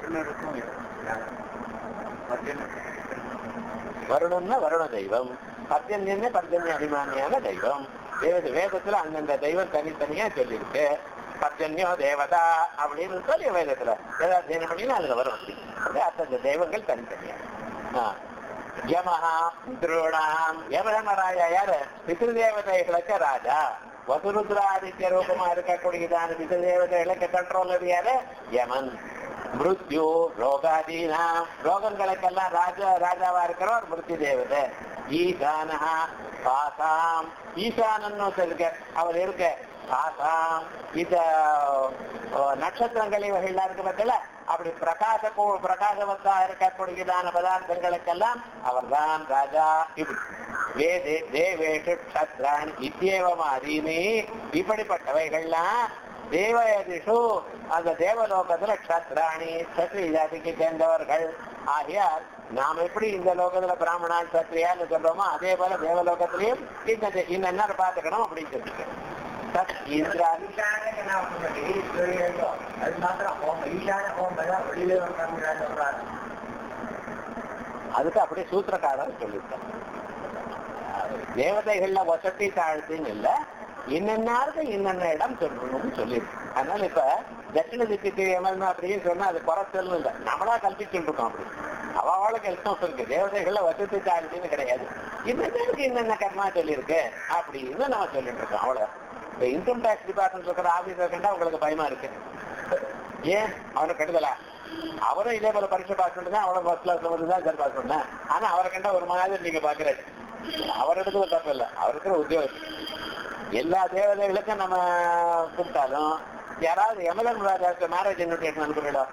வருணம்னா வருண தெய்வம் பர்ஜன்யன்னு பர்ஜன்ய அபிமானியான தெய்வம் வேத வேதத்துல அந்தந்த தெய்வம் தனித்தனியா சொல்லியிருக்கு பர்ஜன்யோ தேவதா அப்படின்னு சொல்லி வேதத்துல வேதாத்தியனம் பண்ணினா அதுல வரும் அப்படி அந்தந்த தெய்வங்கள் தனித்தனியா ஆ. யமஹா பித்ருணாம் யமதமராஜா யாரு பித்ருதேவதைகளுக்கு ராஜா வசுருத்ராதித்ய ரூபமா இருக்கக்கூடியதான வித தேவதைகளுக்கு கண்ட்ரோல் யாரு யமன் மிருத்யு ரோகாதீனா ரோகங்களுக்கெல்லாம் ராஜா ராஜாவா இருக்கிறவர் மிருத்யு தேவதை ஈசானஹா பாசாம் ஈசானன்னு ஒருத்தர் இருக்க அவர் இருக்க பாசாம் இந்த அஹ், நட்சத்திரங்கள் இவைகள்லாம் இருக்கு பார்த்தல அப்படி பிரகாச கோ- பிரகாசவத்தா இருக்கக்கூடியதான பதார்த்தங்களுக்கெல்லாம் அவர்தான் ராஜா இப்படி வேதே தேவேஷு க்ஷத்ரான் இத்தியேவமாதீனி இப்படிப்பட்டவைகள்லாம் தேவயதிஷு அந்த தேவலோகத்துல க்ஷத்ராணி சத்ரி ஜாதிக்கு சேர்ந்தவர்கள் ஆகையால் நாம் எப்படி இந்த லோகத்துல பிராமணான் சத்ரியான்னு சொல்றோமோ அதே போல தேவலோகத்திலையும் இந்த இந்த பார்த்துக்கணும் அப்படின்னு சொல்லிட்டு தத் இந்திரா அது மாத்திரம் ஹோம் ஈஷான ஹோம் தான் வெளியில வந்தாங்க சொல்றாரு அதுக்கு அப்படியே சூத்திரக்காரர் சொல்லியிருக்கார் தேவதைகள்ல வசதி தாழ்த்துன்னு இல்ல இன்னென்னாருக்கு இன்னென்ன இடம் சொல்லணும்னு சொல்லியிருக்கு அதனால இப்ப தட்சிண திக்கு எமல்னு அப்படின்னு சொன்னா அது குறைச்சல் இல்லை நம்மளா கல்பிச்சுட்டு இருக்கோம் அப்படி அவளுக்கு எல்லாம் இருக்கு தேவதைகள்ல வசதி தாழ்த்துன்னு கிடையாது இன்னென்னருக்கு இன்னென்ன கர்மா சொல்லியிருக்கு அப்படின்னு நம்ம சொல்லிட்டு இருக்கோம் அவ்வளவு இப்ப இன்கம் டேக்ஸ் டிபார்ட்மெண்ட் இருக்கிற ஆபீசர் கண்டா உங்களுக்கு பயமா இருக்கு ஏன் அவனை கெடுதலா அவரும் இதே போல பரீட்சை பாஸ் பண்ணிட்டு அவளை ஃபர்ஸ்ட் கிளாஸ்ல வந்து தான் சார் பாஸ் பண்ணேன் ஆனா அவரை கண்டா ஒரு மாதிரி நீங்க பாக்குறாரு அவருக்கு ஒரு தப்பு இல்லை அவருக்கு ஒரு உத்தியோகம் எல்லா தேவதைகளுக்கும் நம்ம கூப்பிட்டாலும் யாராவது யமதன் ராஜாவுக்கு மேரேஜ் இன்விடேஷன் அனுப்புறோம்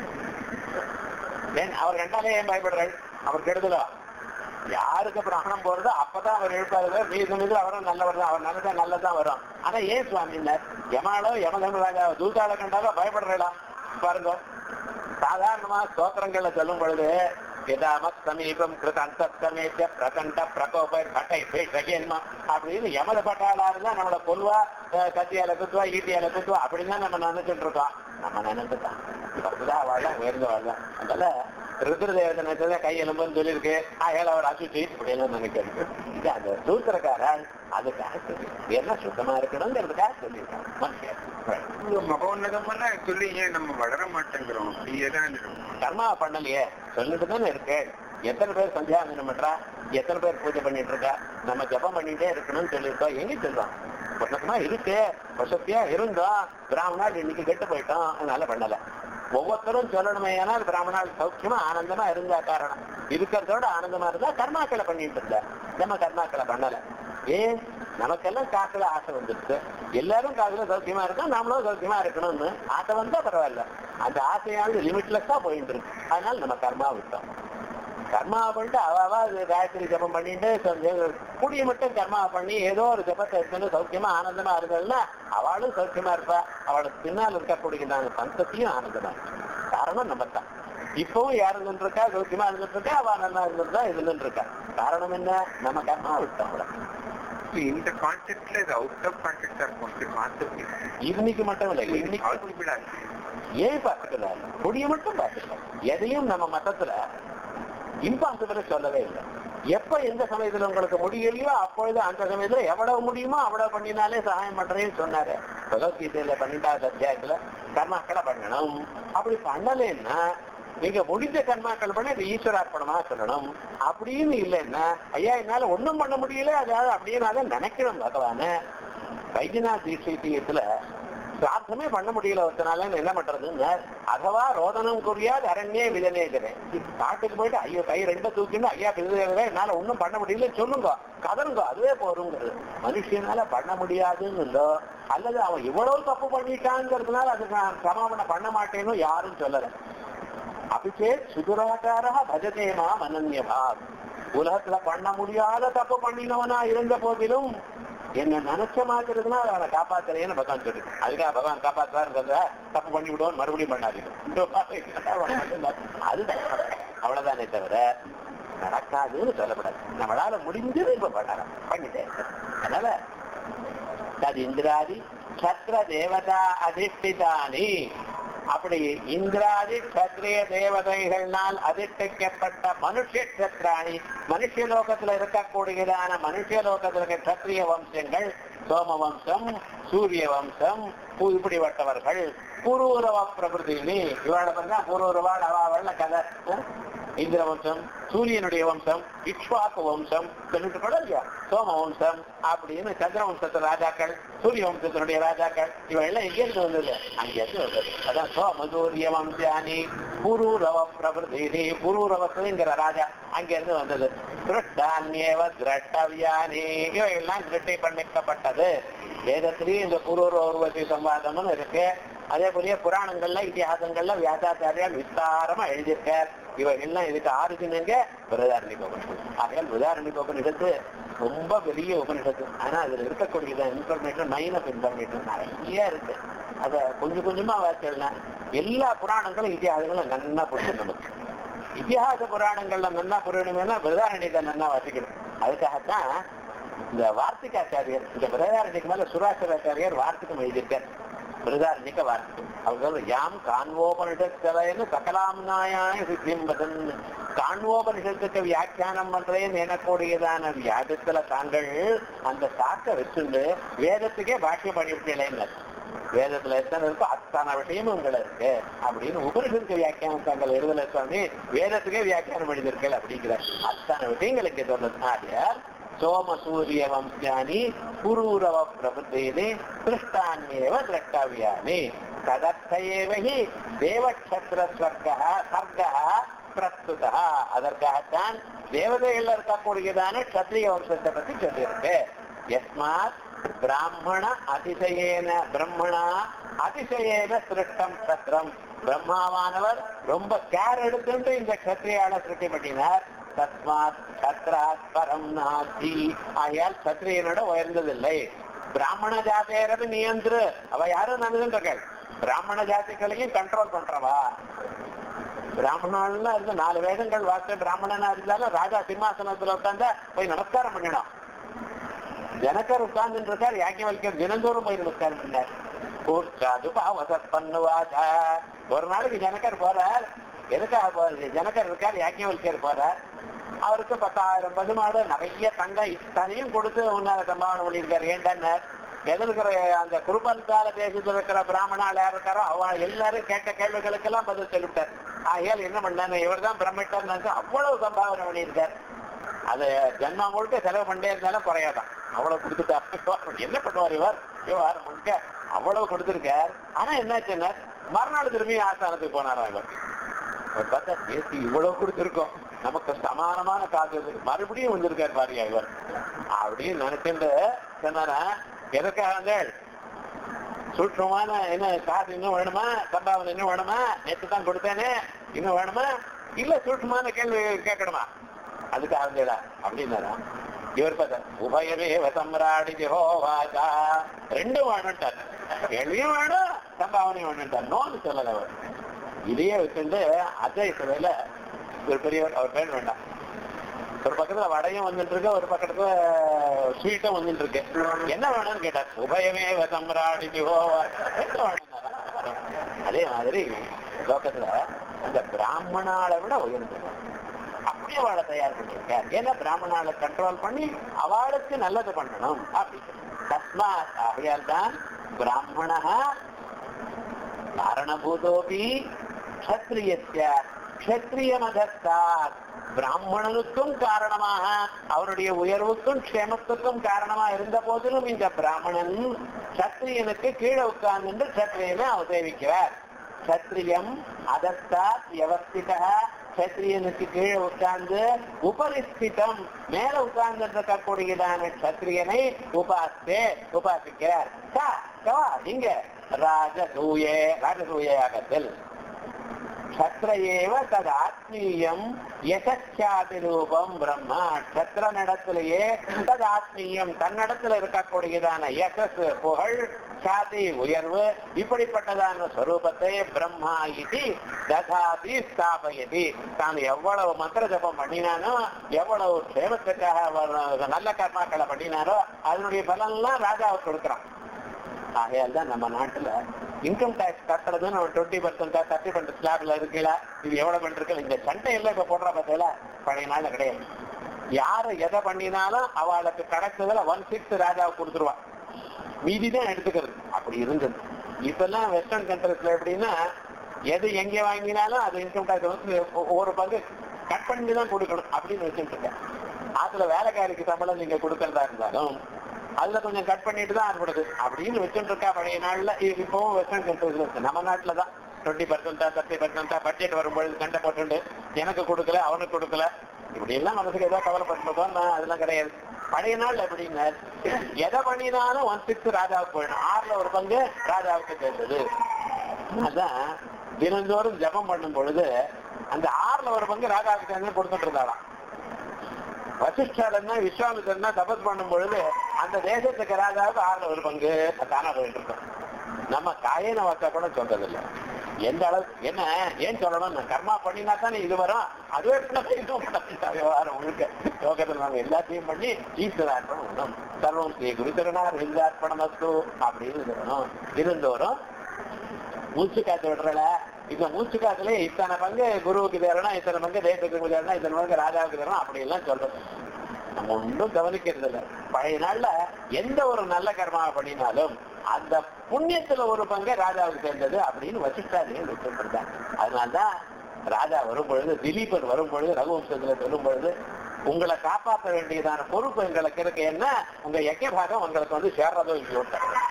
ஏன் அவர் கண்டாலே ஏன் பயப்படுறாள் அவர் கெடுதலா யாருக்கு பிராணம் போறதோ அப்பதான் அவர் எழுப்பாரு மீது மீது அவரும் நல்லவர் தான் அவர் நல்லதா நல்லதான் வரும் ஆனா ஏன் சுவாமின்னார் யமாலோ யமதர்மராஜா தூதாள கண்டாலோ பயப்படுறா பாருங்க சாதாரணமா ஸ்தோத்திரங்கள்ல சொல்லும் பொழுது பிதாமத் சமீபம் கிருத அந்தஸ்தமேச்ச பிரகண்ட பிரகோப கட்டை பேசகேன்மா அப்படின்னு யமத பட்டாளா இருந்தா நம்மளை கொல்வா அஹ் கத்தியால குத்துவா ஈட்டியால குத்துவா அப்படின்னு தான் நம்ம நினைச்சிட்டு இருக்கோம் நம்ம நினைச்சுதான் அப்படிதான் அவள் தான் உயர்ந்தவாள் தான் அதனால ருத்ர தேவதை நினைச்சதா கை எலும்புன்னு சொல்லியிருக்கு ஆகையால அவர் அசுச்சி இப்படியெல்லாம் நினைக்கிறது இது அந்த சூத்திரக்காரன் அதுக்காக சொல்லி என்ன சுத்தமா இருக்கணுங்கிறதுக்காக சொல்லியிருக்காங்க மனுஷன் இங்க மகோன்னதமான சொல்லி ஏன் நம்ம வளர மாட்டேங்கிறோம் அப்படியே தான் இருக்கும் கர்மா பண்ணலையே சொல்லிட்டு தானே இருக்கு எத்தனை பேர் சந்தியாவந்தனம் பண்றா எத்தனை பேர் பூஜை பண்ணிட்டு இருக்கா நம்ம ஜபம் பண்ணிட்டே இருக்கணும்னு சொல்லியிருக்கோம் எங்க சொல்றோம் வசமா இருக்கு வசதியா இருந்தோம் பிராமணால் இன்னைக்கு கெட்டு போயிட்டோம் அதனால பண்ணல ஒவ்வொருத்தரும் சொல்லணுமே ஏன்னால் பிராமணால் சௌக்கியமா ஆனந்தமா இருந்தா காரணம் இருக்கிறதோட ஆனந்தமா இருந்தா கர்மாக்களை பண்ணிட்டு இருந்தா நம்ம கர்மாக்களை பண்ணல ஏன் நமக்கெல்லாம் காசுல ஆசை வந்துருச்சு எல்லாரும் காசுல சௌக்கியமா இருக்கோம் நாமளும் சௌக்கியமா இருக்கணும்னு ஆசை வந்தா பரவாயில்ல அந்த ஆசையானது லிமிட்லெஸ்ஸா போயிட்டு இருக்கு அதனால நம்ம கர்மா விட்டோம் கர்மா பண்ணிட்டு அவாவா அது காயத்ரி ஜபம் பண்ணிட்டு சந்தே- கூடிய மட்டும் கர்மா பண்ணி ஏதோ ஒரு ஜபத்தை எடுத்துட்டு சௌக்கியமா ஆனந்தமா இருந்ததுன்னா அவளும் சௌக்கியமா இருப்பா அவளுக்கு பின்னால் இருக்கக்கூடிய நாங்க சந்ததியும் ஆனந்தமா இருக்கும் காரணம் நம்ம தான் இப்பவும் யார் இருந்துட்டு இருக்கா சௌக்கியமா இருந்துட்டு இருக்கா அவ நல்லா இருந்துட்டு இருந்துட்டு இருக்கா காரணம் என்ன நம்ம கர்மா விட்டோம் அவளை இந்த கான்செப்ட்ல இது அவுட் ஆஃப் கான்செப்டா இருக்கும் இந்த கான்செப்ட் இன்னைக்கு மட்டும் இல்லை இன்னைக்கு பாசிபிளா ஏன் பார்த்துக்கலாம் முடிய மட்டும் பார்த்துக்கலாம் எதையும் நம்ம மதத்துல இம்பாசிபிள் சொல்லவே இல்லை எப்ப எந்த சமயத்துல உங்களுக்கு முடியலையோ அப்பொழுது அந்த சமயத்துல எவ்வளவு முடியுமோ அவ்வளவு பண்ணினாலே சகாயம் பண்றேன்னு சொன்னாரு பகவத்கீதையில பன்னெண்டாவது அத்தியாயத்துல கர்மாக்களை பண்ணணும் அப்படி பண்ணலைன்னா நீங்க முடிஞ்ச கர்மாக்கள் பண்ணி அது ஈஸ்வரார்ப்பணமா சொல்லணும் அப்படின்னு இல்லைன்னா ஐயா என்னால ஒண்ணும் பண்ண முடியல அதாவது அப்படியே நான் நினைக்கணும் பகவான வைத்தியநாத் தீட்சியத்துல பிரார்த்தமே பண்ண முடியல ஒருத்தனால என்ன பண்றதுங்க அதுவா ரோதனம் குறியாது அரண்யே விதனேகிறேன் காட்டுக்கு போயிட்டு ஐயோ கை ரெண்ட தூக்கிட்டு ஐயா பிதனே என்னால ஒண்ணும் பண்ண முடியல சொல்லுங்க கதருங்க அதுவே போருங்கிறது மனுஷனால பண்ண முடியாதுன்னு இல்லோ அல்லது அவன் இவ்வளவு தப்பு பண்ணிட்டாங்கிறதுனால அதுக்கு நான் சமாபனம் பண்ண மாட்டேன்னு யாரும் சொல்லல அபிச்சே சுதுராச்சாரா பஜதேமா அனன்யபாக் உலகத்துல பண்ண முடியாத தப்பு பண்ணினவனா இருந்த போதிலும் என்ன நினைச்ச மாத்துறதுனா அவனை காப்பாத்துறேன்னு பகவான் சொல்லு அதுக்காக பகவான் காப்பாத்துறாரு தப்பு பண்ணி விடுவோம் மறுபடியும் பண்ணாதீங்க அது அவ்வளவுதானே தவிர நடக்காதுன்னு சொல்லப்படாது நம்மளால முடிஞ்சது இப்ப பண்ணலாம் பண்ணிட்டேன் அதனால தது இந்திராதி சத்ர தேவதா அதிஷ்டிதானி அப்படி இந்திராதி கத்திரிய தேவதைகள்னால் அதிஷ்டிக்கப்பட்ட மனுஷ கத்திராணி மனுஷ லோகத்துல இருக்கக்கூடியதான மனுஷ லோகத்துல இருக்க கத்திரிய வம்சங்கள் சோம வம்சம் சூரிய வம்சம் பூ- இப்படிப்பட்டவர்கள் பூர்வரவ பிரபுதினி இவளை பண்ணா பூர்வரவாள் அவாவள்ல கதை அஹ்? இந்திர வம்சம் சூரியனுடைய வம்சம் இக்ஷ்வாக்கு வம்சம் சொல்லிட்டு கூட இல்லையா சோம வம்சம் அப்படின்னு சந்திர வம்சத்து ராஜாக்கள் சூரிய வம்சத்தினுடைய ராஜாக்கள் இவன் எல்லாம் எங்கிருந்து வந்தது அங்கிருந்து வந்தது அதான் சோம சூரிய வம்சானி புரூரவ பிரபுதி புரூரவசுங்கிற ராஜா அங்கிருந்து வந்தது திருஷ்டான்யேவ திரட்டவியானி இவையெல்லாம் திருட்டை பண்ணிக்கப்பட்டது வேதத்திலேயும் இந்த புரூர உருவத்தி சம்பாதம்னு இருக்கு அதே போலயே புராணங்கள்ல இதிகாசங்கள்ல வியாசாச்சாரியால் விஸ்தாரமா எழுதியிருக்கார் இவைகள்லாம் இதுக்கு ஆரிஜினுங்க பிரதாரணிக உபனிஷத்து ஆகையால் பிரதாரணிக உபனிஷத்து ரொம்ப பெரிய உபனிஷத்து ஆனா அதுல இருக்கக்கூடிய இன்ஃபர்மேஷன் மைனஸ் இன்ஃபர்மேஷன் நிறைய இருக்கு அத கொஞ்சம் கொஞ்சமா வாசிக்கலாம் எல்லா புராணங்களும் இதிகாசங்களும் நன்னா புரியும் நமக்கு இதிகாச புராணங்கள்ல நன்னா புரியணும்னா பிரதாரணிக நன்னா வாசிக்கணும் அதுக்காகத்தான் இந்த வார்த்திகாச்சாரியர் இந்த பிரதாரணிக்கு மேல சுராசராச்சாரியர் வார்த்திகம் எழுதியிருக்கார் பிரதாரணிக வார்த்திகம் அவர் யாம் காண்வோபனிஷத்துன்னு சகலாம்னாயாய சித்திம்பதன் காண்வோபனிஷத்துக்கு வியாக்கியானம் பண்றேன்னு எனக்கூடியதான வியாதத்துல தாங்கள் அந்த சாக்க வச்சுண்டு வேதத்துக்கே பாஷ்யம் பண்ணிவிட்டீங்களேன்னு வேதத்துல எத்தனை இருக்கோ அத்தனை விஷயமும் உங்களை இருக்கு அப்படின்னு உபனிஷத்துக்கு வியாக்கியானம் தாங்கள் எழுதல சுவாமி வேதத்துக்கே வியாக்கியானம் எழுதியிருக்கல அப்படிங்கிற அத்தனை விஷயங்களுக்கு சொல்றது ஆகையால் சோம சூரிய வம்சானி புரூரவ பிரபுத்தேனி திருஷ்டான்யேவ திரஷ்டவியானி ததர்த்தையேவ ஹி தேவக்ஷத்திர ஸ்வர்கா சர்கா பிரஸ்துதா அதற்காகத்தான் தேவதைகள் இருக்கக்கூடியதான கத்திரிய வம்சத்தை பத்தி சொல்லியிருக்கு எஸ்மாத் பிராமண அதிசயேன பிரம்மணா அதிசயேன சிருஷ்டம் சத்திரம் பிரம்மாவானவர் ரொம்ப கேர் எடுத்துட்டு இந்த கத்திரியால சிருஷ்டி பண்ணினார் தஸ்மாத் சத்ராத் பரம் நாசி ஆகையால் சத்திரியனோட உயர்ந்ததில்லை பிராமண ஜாதியரது நியந்திரு அவ யாரும் நம்புகின்றார்கள் பிராமண ஜாதிகளையும் கண்ட்ரோல் பண்றவா பிராமணன்ல இருந்து நாலு வேதங்கள் வாக்கு பிராமணனா இருந்தாலும் ராஜா சிம்மாசனத்துல உட்கார்ந்தா போய் நமஸ்காரம் பண்ணிடும் ஜனக்கர் உட்கார்ந்து இருக்கார் யாக்கியவல்கர் தினந்தோறும் போய் நமஸ்காரம் பண்ணார் கூர்ச்சாது பாவசத் பண்ணுவாச்சா ஒரு நாளைக்கு ஜனக்கர் போறார் எதுக்காக போறாரு ஜனக்கர் இருக்கார் யாக்கியவல்கர் போறார் அவருக்கு பத்தாயிரம் பசுமாடு நிறைய தங்கம் இத்தனையும் கொடுத்து உன்னால சம்பாவனை பண்ணியிருக்காரு ஏண்டார் எதிர்க்கிற அந்த குருபந்தால தேசத்துல இருக்கிற பிராமணால் யார் இருக்காரோ அவன் எல்லாரும் கேட்ட கேள்விகளுக்கெல்லாம் பதில் சொல்லிவிட்டார் ஆகையால் என்ன பண்ணாங்க இவர் தான் பிரமிட்டர் அவ்வளவு சம்பாவனை பண்ணியிருக்கார் அது ஜென்மா முழுக்க செலவு பண்ணே இருந்தாலும் குறையாதான் அவ்வளவு கொடுத்துட்டார் என்ன பண்ணுவார் இவர் இவர் முழுக்க அவ்வளவு கொடுத்திருக்கார் ஆனா என்னாச்சுன்னா மறுநாள் திரும்பி ஆஸ்தானத்துக்கு போனாரா இவர் அவர் பார்த்தா பேசி இவ்வளவு கொடுத்திருக்கோம் நமக்கு சமானமான காசு இருக்கு. மறுபடியும் வந்திருக்கார் பாருங்க இவர் அப்படின்னு நினைச்சுட்டு சொன்னாரா எதற்காக சூட்சமான என்ன காசு இன்னும் வேணுமா சம்பாவனை இன்னும் வேணுமா நேற்று தான் கொடுத்தேனே இன்னும் வேணுமா இல்ல சூட்சமான கேள்வி கேட்கணுமா அதுக்காக வந்தேடா அப்படின்னாரா இவர் பார்த்தா உபயமே சம்ராடி ஜெகோவாஜா ரெண்டும் வேணும்ட்டார் கேள்வியும் வேணும் சம்பாவனையும் வேணும்ட்டார் நோன்னு சொல்லல அவர் இதையே வச்சுட்டு அஜய் சபையில ஒரு பெரியவர் அவர் பேர் வேண்டாம் ஒரு பக்கத்துல வடையும் வந்துட்டு இருக்கு ஒரு பக்கத்துல ஸ்வீட்டும் வந்துட்டு இருக்கு என்ன வேணும்னு கேட்டார் உபயமே சம்ராடி ஜெகோவாஜா என்ன வேணும்னாரா? அதே மாதிரி லோகத்துல அந்த பிராமணால விட உயர்ந்தது அப்படியே அவளை தயார் பண்ணியிருக்கார் ஏன்னா பிராமணால கண்ட்ரோல் பண்ணி அவளுக்கு நல்லது பண்ணணும் அப்படி தஸ்மாத் ஆகையால் தான் பிராமண காரணபூதோபி க்ஷத்ரியஸ்ய க்ஷத்ரிய மதத்தார் பிராமணனுக்கும் காரணமாக அவருடைய உயர்வுக்கும் க்ஷேமத்துக்கும் காரணமா இருந்த போதிலும் இந்த பிராமணன் சத்திரியனுக்கு கீழே உட்கார்ந்து சத்திரியனை அவதேவிக்கிறார் சத்திரியம் அதத்தாத் வியவஸ்திதா சத்திரியனுக்கு கீழே உட்கார்ந்து உபரிஸ்திதம் மேல உட்கார்ந்து இருக்கக்கூடியதான சத்திரியனை உபாசே உபாசிக்கிறார் சா, கவா, இங்க ராஜசூயே ராஜசூயாகத்தில் க்ஷத்ரையேவ தது ஆத்மீயம் யசாதி ரூபம் பிரம்மா க்ஷத்ர நடத்திலேயே தது ஆத்மீயம் தன்னிடத்துல இருக்கக்கூடியதான யசஸ் புகழ் சாதி உயர்வு இப்படிப்பட்டதான ஸ்வரூபத்தை பிரம்மா இது ததாதி ஸ்தாபயதி தான் எவ்வளவு மந்திர ஜபம் பண்ணினானோ எவ்வளவு சேமத்துக்காக அவர் நல்ல கர்மாக்களை பண்ணினாரோ அதனுடைய பலன்லாம் ராஜாவுக்கு கொடுக்குறான் ஆகையால் தான் நம்ம நாட்டுல இன்கம் டேக்ஸ் கட்டுறது நம்ம டுவெண்ட்டி பர்சன்ட் தேர்ட்டி பர்சன்ட் ஸ்லாப்ல இருக்குல்ல இது எவ்வளவு பண்ணிருக்கு இந்த சண்டை எல்லாம் இப்ப போடுற பார்த்தீங்களா பழைய நாள்ல கிடையாது யாரு எதை பண்ணினாலும் அவளுக்கு கிடைச்சதுல ஒன் சிக்ஸ் ராஜாவுக்கு கொடுத்துருவா மீதி தான் எடுத்துக்கிறது அப்படி இருந்தது இப்பெல்லாம் வெஸ்டர்ன் கண்ட்ரிஸ்ல எப்படின்னா எது எங்க வாங்கினாலும் அது இன்கம் டேக்ஸ் வந்து ஒ- ஒரு பங்கு கட் பண்ணி தான் கொடுக்கணும் அப்படின்னு வச்சுட்டு இருக்கேன் ஆத்துல வேலைக்காரிக்கு சம்பளம் நீங்க கொடுக்கறதா இருந்தாலும் அதுல கொஞ்சம் கட் பண்ணிட்டு தான் அனுப்பிடுது அப்படின்னு வச்சுட்டு இருக்கா பழைய நாள்ல இது இப்பவும் வெஸ்டர்ன் கண்ட்ரீஸ்ல இருக்கு நம்ம நாட்டுல தான் டுவெண்ட்டி பர்சன்டா தேர்ட்டி பர்சன்டா பட்ஜெட் வரும்பொழுது சண்டை போட்டுண்டு எனக்கு கொடுக்கல அவனுக்கு கொடுக்கல இப்படி எல்லாம் மனசுக்கு ஏதோ கவலைப்பட்டுருக்கோ நான் அதெல்லாம் கிடையாது பழைய நாள் எப்படின்னா எதை பண்ணினாலும் ஒன் சிக்ஸ் ராஜாவுக்கு போயிடும் ஆறுல ஒரு பங்கு ராஜாவுக்கு சேர்ந்தது அதான் தினந்தோறும் ஜபம் பண்ணும் பொழுது அந்த ஆறுல ஒரு பங்கு ராஜாவுக்கு சேர்ந்து கொடுத்துட்டு இருந்தாலாம் வசிஷ்டர்னா விஸ்வாமித்திரனா தபஸ் பண்ணும் பொழுது அந்த தேசத்துக்கு ராஜாவுக்கு ஆறுல ஒரு பங்கு தானா போயிட்டு இருக்கோம் நம்ம காயின வச்சா கூட சொல்றதில்லை எந்த அளவு என்ன ஏன் சொல்லணும் நான் கர்மா பண்ணினா தானே இது வரும் அதுவே விவகாரம் உங்களுக்கு லோகத்தில் நாங்க எல்லாத்தையும் பண்ணி ஈஸ்வரார்ப்பணம் பண்ணணும் சர்வம் ஸ்ரீ குருத்தரனார் விருந்தார்ப்பணம் அஸ்து அப்படின்னு இருக்கணும் இருந்தோறும் மூச்சு காத்து விடுறல இந்த மூச்சு காத்துல இத்தனை பங்கு குருவுக்கு தரணும் இத்தனை பங்கு தேசத்துக்கு தரணும் இத்தனை பங்கு ராஜாவுக்கு தரணும் அப்படி எல்லாம் சொல்றது நம்ம ஒன்றும் கவனிக்கிறது இல்லை பழைய நாள்ல எந்த ஒரு நல்ல கர்மாவை பண்ணினாலும் அந்த புண்ணியத்துல ஒரு பங்கு ராஜாவுக்கு சேர்ந்தது அப்படின்னு வசிஷ்டாரியை வச்சுருந்தாங்க அதனால்தான் ராஜா வரும் பொழுது திலீபன் வரும் பொழுது ரகுவம்சத்துல சொல்லும் பொழுது உங்களை காப்பாற்ற வேண்டியதான பொறுப்பு எங்களுக்கு இருக்கு என்ன உங்க யக்க பாகம் உங்களுக்கு வந்து சேர்றதோ இல்லையோ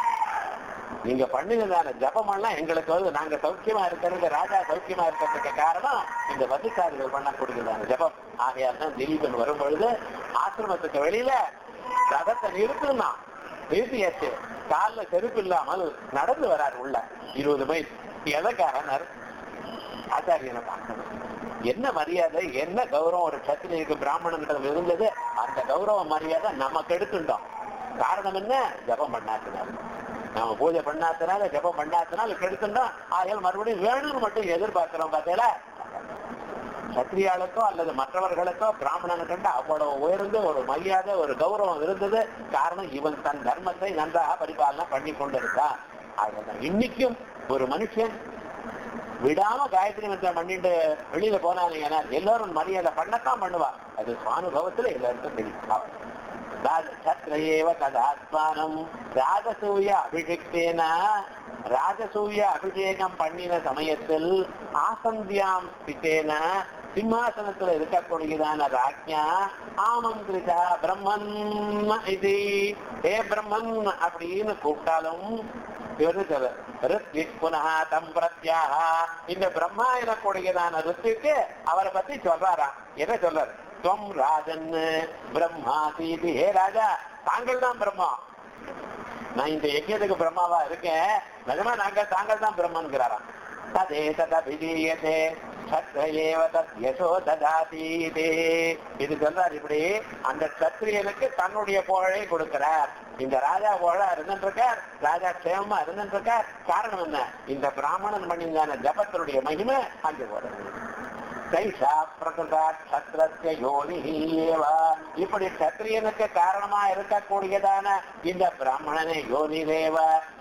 நீங்க பண்ணினதான ஜபம் எல்லாம் எங்களுக்கு வந்து நாங்க சௌக்கியமா இருக்கிறது ராஜா சௌக்கியமா இருக்கிறதுக்கு காரணம் இந்த வசிக்காரிகள் பண்ணக்கூடியதான ஜபம் ஆகையால் தான் திலீபன் வரும் பொழுது ஆசிரமத்துக்கு வெளியில ரதத்தை நிறுத்துனா நிறுத்தியாச்சு கால்ல செருப்பு இல்லாமல் நடந்து வரார் உள்ள இருபது மைல் எதற்காக ஆச்சாரியனை பார்க்கணும் என்ன மரியாதை என்ன கௌரவம் ஒரு சத்திரிக்கு பிராமணன்றது இருந்தது அந்த கௌரவ மரியாதை நமக்கு எடுத்துட்டோம் காரணம் என்ன ஜபம் பண்ணாத்தினால நம்ம பூஜை பண்ணாத்தினால ஜபம் பண்ணாத்தினால கெடுத்துட்டோம் ஆகையால் மறுபடியும் வேணும்னு மட்டும் எதிர்பார்க்கிறோம் பார்த்தீங்களா சத்திரியாளுக்கோ அல்லது மற்றவர்களுக்கோ பிராமணனை கண்டு அவ்வளவு உயர்ந்து ஒரு மரியாதை ஒரு கௌரவம் இருந்தது காரணம் இவன் தன் தர்மத்தை நன்றாக பரிபாலனை பண்ணி கொண்டிருக்கான் ஆகதான் இன்னைக்கும் ஒரு மனுஷன் விடாம காயத்ரி மந்திரம் பண்ணிட்டு வெளியில போனாங்க எல்லாரும் மரியாதை பண்ணத்தான் பண்ணுவா அது சுவானுபவத்துல எல்லாருக்கும் தெரியும் சத்ரேவ ததாத்மானம் ராஜசூய அபிஷேக்தேன ராஜசூய அபிஷேகம் பண்ணின சமயத்தில் ஆசந்தியாம் ஸ்திதேன சிம்மாசனத்துல இருக்கக்கூடியதான ராஜ்யா ஆமந்திரிதா பிரம்மன் இது ஏ பிரம்மன் அப்படின்னு கூப்பிட்டாலும் இந்த பிரம்மா எனக்கூடியதான ருத்துக்கு அவரை பத்தி சொல்றாராம் என்ன சொல்றாரு துவம் ராஜன் பிரம்மா சீதி ஹே ராஜா தாங்கள் தான் பிரம்மா நான் இந்த யஜ்யத்துக்கு பிரம்மாவா இருக்கேன் நிஜமா நாங்க தாங்கள் தான் பிரம்மன்கிறாராம் ததே ததபிதீயதே சத்ரேவ தத்யசோ ததாதீதே இது சொல்றார் இப்படி அந்த சத்திரியனுக்கு தன்னுடைய புகழை கொடுக்கிறார் இந்த ராஜா புகழா இருந்துட்டு இருக்கார் ராஜா க்ஷேமமா இருந்துட்டு இருக்கார் காரணம் என்ன இந்த பிராமணன் பண்ணிந்தான ஜபத்தினுடைய மகிமை அங்கே போறது கைஷா பிரகிருதா சத்திரத்திய யோனிஹீவா இப்படி சத்திரியனுக்கு காரணமா இருக்கக்கூடியதான இந்த பிராமணனை யோனிதேவ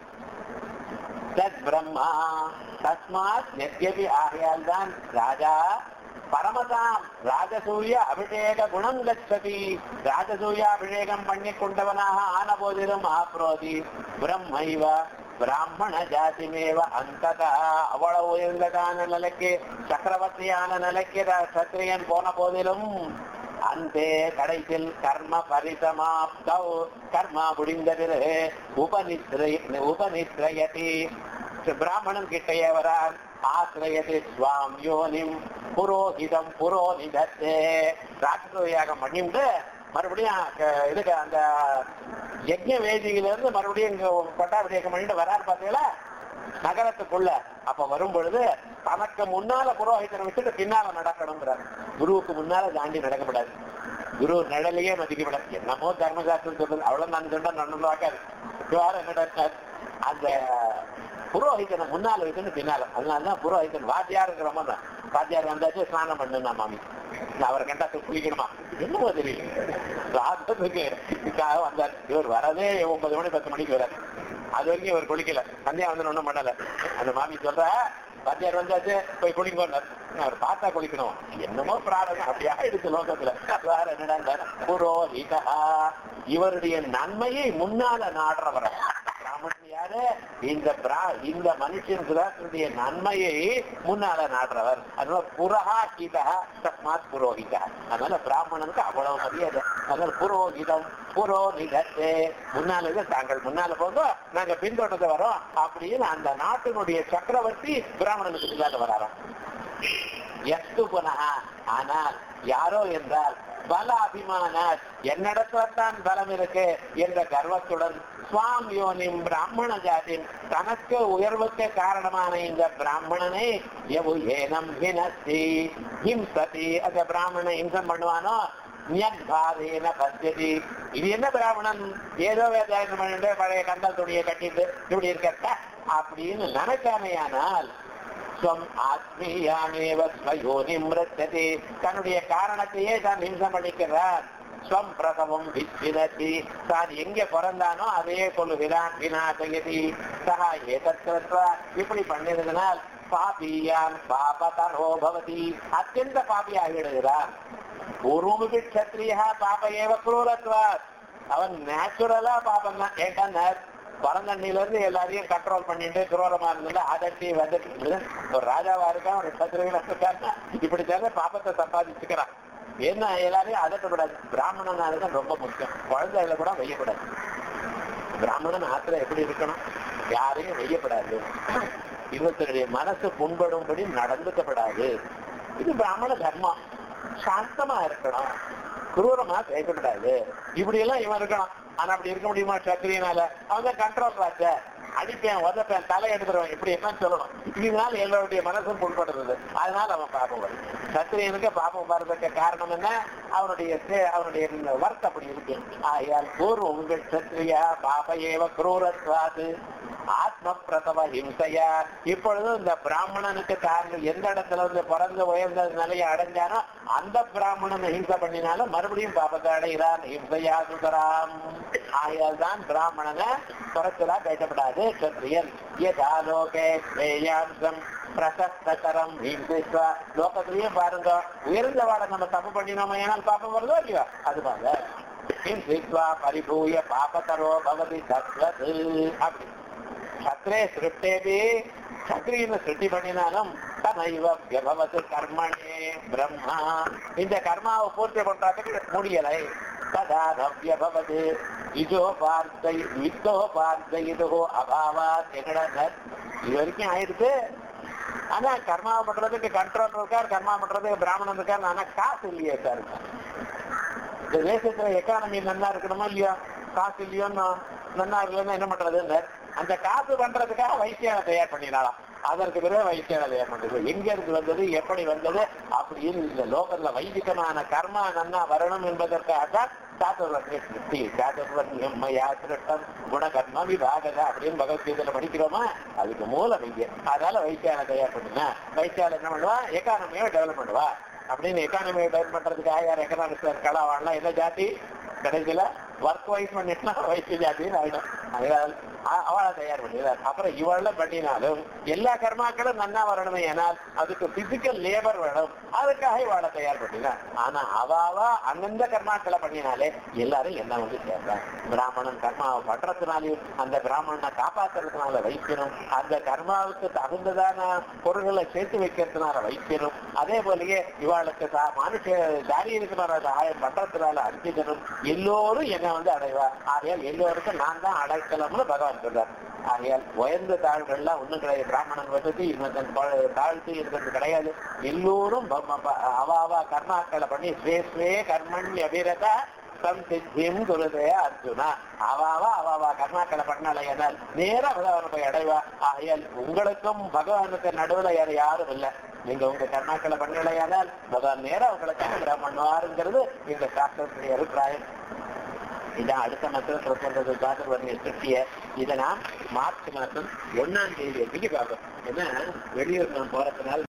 தத் பிரம்மா தஸ்மாத் எத்யபி ஆகையால் தான் ராஜா பரமதாம் ராஜசூய அபிஷேக குணம் கச்சதி ராஜசூய அபிஷேகம் பண்ணி கொண்டவனாக ஆன போதிலும் ஆப்ரோதி பிரம்மைவ பிராமண ஜாதிமேவ அந்த அவ்வளவு உயர்ந்ததான நிலைக்கு சக்கரவர்த்தியான நிலைக்கு சத்திரியன் போன போதிலும் அந்த கடைசியில் கர்ம பரிசமாப்தௌ கர்மா முடிந்த பிறகு உபனிஸ்ரய உபனிஸ்ரயதி பிராமணன் கிட்டையே வரார் ஆசிரியது சுவாம் யோனிம் புரோஹிதம் புரோஹிதத்தே ராஜசூயாகம் பண்ணிட்டு மறுபடியும் இதுக்கு அந்த யஜ்ய வேதியில இருந்து மறுபடியும் இங்க பட்டாபிஷேகம் பண்ணிட்டு வராரு பாத்தீங்களா நகரத்துக்குள்ள அப்ப வரும் பொழுது தனக்கு முன்னால புரோஹிதனை விட்டுட்டு பின்னால நடக்கணுங்கிறார் குருவுக்கு முன்னால தாண்டி நடக்கப்படாது குரு நிழலையே மதிக்கப்படாது என்னமோ தர்மசாஸ்திரம் சொல்றது அவ்வளவு நான் சொன்னா நடந்து வாக்காது என்ன அந்த புரோஹிதனை முன்னால வைக்கணும் பின்னால அதனாலதான் புரோஹிதன் வாத்தியாருங்கிற மாதிரி வாத்தியார் வந்தாச்சு ஸ்நானம் பண்ணுனா மாமி அவரை கண்டாத்து குளிக்கணுமா என்னமோ தெரியும் ராத்திரத்துக்கு இதுக்காக வந்தார் இவர் வரதே ஒன்பது மணி பத்து மணிக்கு வராது அது வரைக்கும் இவர் குளிக்கல சந்தியா வந்து ஒண்ணும் பண்ணல அந்த மாமி சொல்ற வாத்தியார் வந்தாச்சு போய் குளிக்கணும் அவர் பார்த்தா குளிக்கணும் என்னமோ பிராணம் அப்படியா இருக்கு லோகத்துல வேற என்னடா புரோஹிதா இவருடைய நன்மையை முன்னால நாடுறவரை பிராமணன் யாரு இந்த பிரா இந்த மனுஷன் சுதாசனுடைய நன்மையை முன்னால நாடுறவர் அதனால புரஹா கீதா தஸ்மாத் புரோகிதா அதனால பிராமணனுக்கு அவ்வளவு மரியாதை அதனால புரோகிதம் புரோகிதத்தே முன்னால தாங்கள் முன்னால போங்க நாங்க பின்தொடர்ந்து வரோம் அப்படின்னு அந்த நாட்டினுடைய சக்கரவர்த்தி பிராமணனுக்கு பின்னால வராராம் எஸ்து புனகா ஆனால் யாரோ என்றால் பல அபிமான என்னிடத்துல தான் பலம் இருக்கு என்ற கர்வத்துடன் சுவாம் யோனிம் பிராமண ஜாதின் தனக்கு உயர்வுக்கு காரணமான இந்த பிராமணனை எவு ஏனம் ஹினஸ்தி ஹிம்சதி அந்த பிராமணனை ஹிம்சம் பண்ணுவானோ நியத்பாதேன பத்தியதி இது என்ன பிராமணன் ஏதோ வேதாயனம் பண்ணிட்டு பழைய கண்டல் துணியை கட்டிட்டு இப்படி இருக்கட்ட அப்படின்னு நினைக்காமையானால் ஸ்வம் ஆத்மீயானேவ ஸ்வயோனிம் ரச்சதி தன்னுடைய காரணத்தையே தான் ஹிம்சம் பண்ணிக்கிறார் ஸ்வம் பிரசவம் விச்சினதி தான் எங்க பிறந்தானோ அதையே கொள்ளுகிறான் வினாசயதி சகா ஏதத்வா இப்படி பண்ணிருந்தனால் பாபியான் பாபதரோ பவதி அத்தியந்த பாபி ஆகிவிடுகிறான் பூர்வமுகி க்ஷத்ரியா பாப ஏவ குரூரத்வாத் அவன் நேச்சுரலா பாபம் தான் ஏன்னா பரந்தண்ணில இருந்து எல்லாரையும் கண்ட்ரோல் பண்ணிட்டு குரோரமா இருந்தா அதட்டி வதட்டி ஒரு ராஜாவா இருக்கான் ஒரு சத்திரவினா இருக்கான்னா இப்படி தானே பாப்பத்தை சம்பாதிச்சுக்கிறான் என்ன எல்லாரையும் அதட்டக்கூடாது பிராமணனா இருக்க ரொம்ப முக்கியம் குழந்தைகளை கூட வெய்யக்கூடாது பிராமணன் ஆத்திர எப்படி இருக்கணும் யாரையும் வெய்யப்படாது இவர்களுடைய மனசு புண்படும்படி நடந்துக்கப்படாது இது பிராமண தர்மம் சாந்தமா இருக்கணும் குரூரமா பேசக்கூடாது இப்படி எல்லாம் இவன் இருக்கணும் ஆனா அப்படி இருக்க முடியுமா சத்திரியனால அவங்க கண்ட்ரோல் ராஜ அடிப்பேன் உதப்பேன் தலை எடுத்துருவேன் இப்படி எல்லாம் சொல்லணும் இதனால எல்லாருடைய மனசும் புண்படுறது அதனால அவன் பாப்பம் வரும் சத்திரியனுக்கு பாப்பம் வர்றதுக்கு காரணம் என்ன அவனுடைய சே- அவனுடைய வர்க் அப்படி இருக்கு ஆகையால் பூர்வம் உங்கள் சத்திரியா பாப ஏவ குரூரத்வாது ஆத்ம பிரசவ ஹிம்சையா இப்பொழுது இந்த பிராமணனுக்கு தாங்கள் எந்த இடத்துல இருந்து பிறந்து உயர்ந்த நிலையை அடைஞ்சானோ அந்த பிராமணனை ஹிம்சை பண்ணினாலும் மறுபடியும் பாபத்தை அடைகிறான் ஹிம்சையா சுதராம் ஆயால் தான் பிராமணனை குறைச்சலா பேசப்படாது சத்திரியன் யதா லோகே ஸ்ரேயாம்சம் பிரசஸ்தரம் ஹிம்சித்வா லோகத்திலேயும் பாருங்க உயர்ந்த வாட நம்ம தப்பு பண்ணினோம் ஏனால் பாப்பம் வருதோ இல்லையோ அது பாருங்க ஹிம்சித்வா பரிபூய பாபதரோ பவதி சத்வத் அப்படி சத்ரே சிருஷ்டேபி சத்ரியனை சிருஷ்டி பண்ணினாலும் தனைவ வியபவது கர்மணே பிரம்மா இந்த கர்மாவை பூர்த்தி பண்றதுக்கு முடியலை ததா நவ்யபவது இதோ பார்த்தை வித்தோ பார்த்த இதோ அபாவா எங்கடனர் இது வரைக்கும் ஆயிடுச்சு ஆனா கர்மாவை பண்றதுக்கு கண்ட்ரோல் இருக்கார் கர்மா பண்றதுக்கு பிராமணன் இருக்கார் ஆனா காசு இல்லையே சார் இந்த தேசத்துல எக்கானமி நல்லா இருக்கணுமா இல்லையா காசு இல்லையோன்னு நல்லா இல்லைன்னா என்ன பண்றதுன்னு அந்த காசு பண்றதுக்காக வைத்தியான தயார் பண்ணிடலாம் அதற்கு பிறகு வைத்தியான தயார் பண்றது எங்க இருந்து வந்தது எப்படி வந்தது அப்படின்னு இந்த லோகத்துல வைதிகமான கர்மா நன்னா வரணும் என்பதற்காக தான் சாத்துவர்ணிய சிருஷ்டி சாத்துவர்ணியம்மையா சிருஷ்டம் குணகர்ம விபாகத அப்படின்னு பகவத்கீதையில படிக்கிறோமா அதுக்கு மூல வைத்தியம் அதனால வைத்தியான தயார் பண்ணுங்க வைத்தியால என்ன பண்ணுவா எக்கானமியை டெவலப் பண்ணுவா அப்படின்னு எக்கானமியை டெவலப் பண்றதுக்காக யார் எக்கனாமிக்ஸ் இருக்காளா வாழலாம் என்ன ஜாதி கடைசியில ஒர்க் வைஸ் பண்ணிட்டுனா வைத்திய ஜாதின்னு ஆயிடும் அதனால் அ- அவளை தயார் பண்ணிடுறார் அப்புறம் இவள பண்ணினாலும் எல்லா கர்மாக்களும் நன்னா வரணுமே ஏனால் அதுக்கு பிசிக்கல் லேபர் வேணும் அதுக்காக இவளை தயார் பண்ணினார் ஆனா அவாவா அந்தந்த கர்மாக்களை பண்ணினாலே எல்லாரும் என்ன வந்து சேர்றாங்க பிராமணன் கர்மாவை பண்றதுனாலையும் அந்த பிராமணனை காப்பாத்துறதுனால வைக்கணும் அந்த கர்மாவுக்கு தகுந்ததான பொருள்களை சேர்த்து வைக்கிறதுனால வைக்கணும் அதே போலயே இவாளுக்கு சா- மனுஷ சாரீரமான சகாயம் பண்றதுனால அர்ச்சிக்கணும் எல்லோரும் என்ன வந்து அடைவா ஆகையால் எல்லோருக்கும் நான் தான் அடைக்கலம்னு பகவான் சொல்றார் ஆகையால் உயர்ந்த தாழ்கள்லாம் ஒண்ணும் கிடையாது பிராமணன் வசதி இன்னொருத்தன் ப- தாழ்த்து இருக்கிறது கிடையாது எல்லோரும் ப- ப- ப- அவ அவ கர்மாக்களை பண்ணி ஸ்வே ஸ்வே கர்மண் அபிரதா சம்சித்தியும் குருதே அர்ஜுனா அவாவா அவாவா கர்மாக்களை பண்ணல என்னால் நேரா பகவான் போய் அடைவா ஆகையால் உங்களுக்கும் பகவானுக்கு நடுவுல யார் யாரும் இல்லை நீங்க உங்க கர்மாக்களை பண்ணலையானால் பகவான் நேரா உங்களுக்கு அனுகிரகம் பண்ணுவாருங்கிறது இந்த சாஸ்திரத்துடைய அபிப்பிராயம் இதான் அடுத்த மாசத்துல சொல்றது சாதுர்வர்ணிய சிருஷ்டிய இதை நாம் மார்ச் மாசம் ஒன்னாம் தேதி அன்னைக்கு பார்க்கணும் ஏன்னா வெளியூர் நான் போறதுனால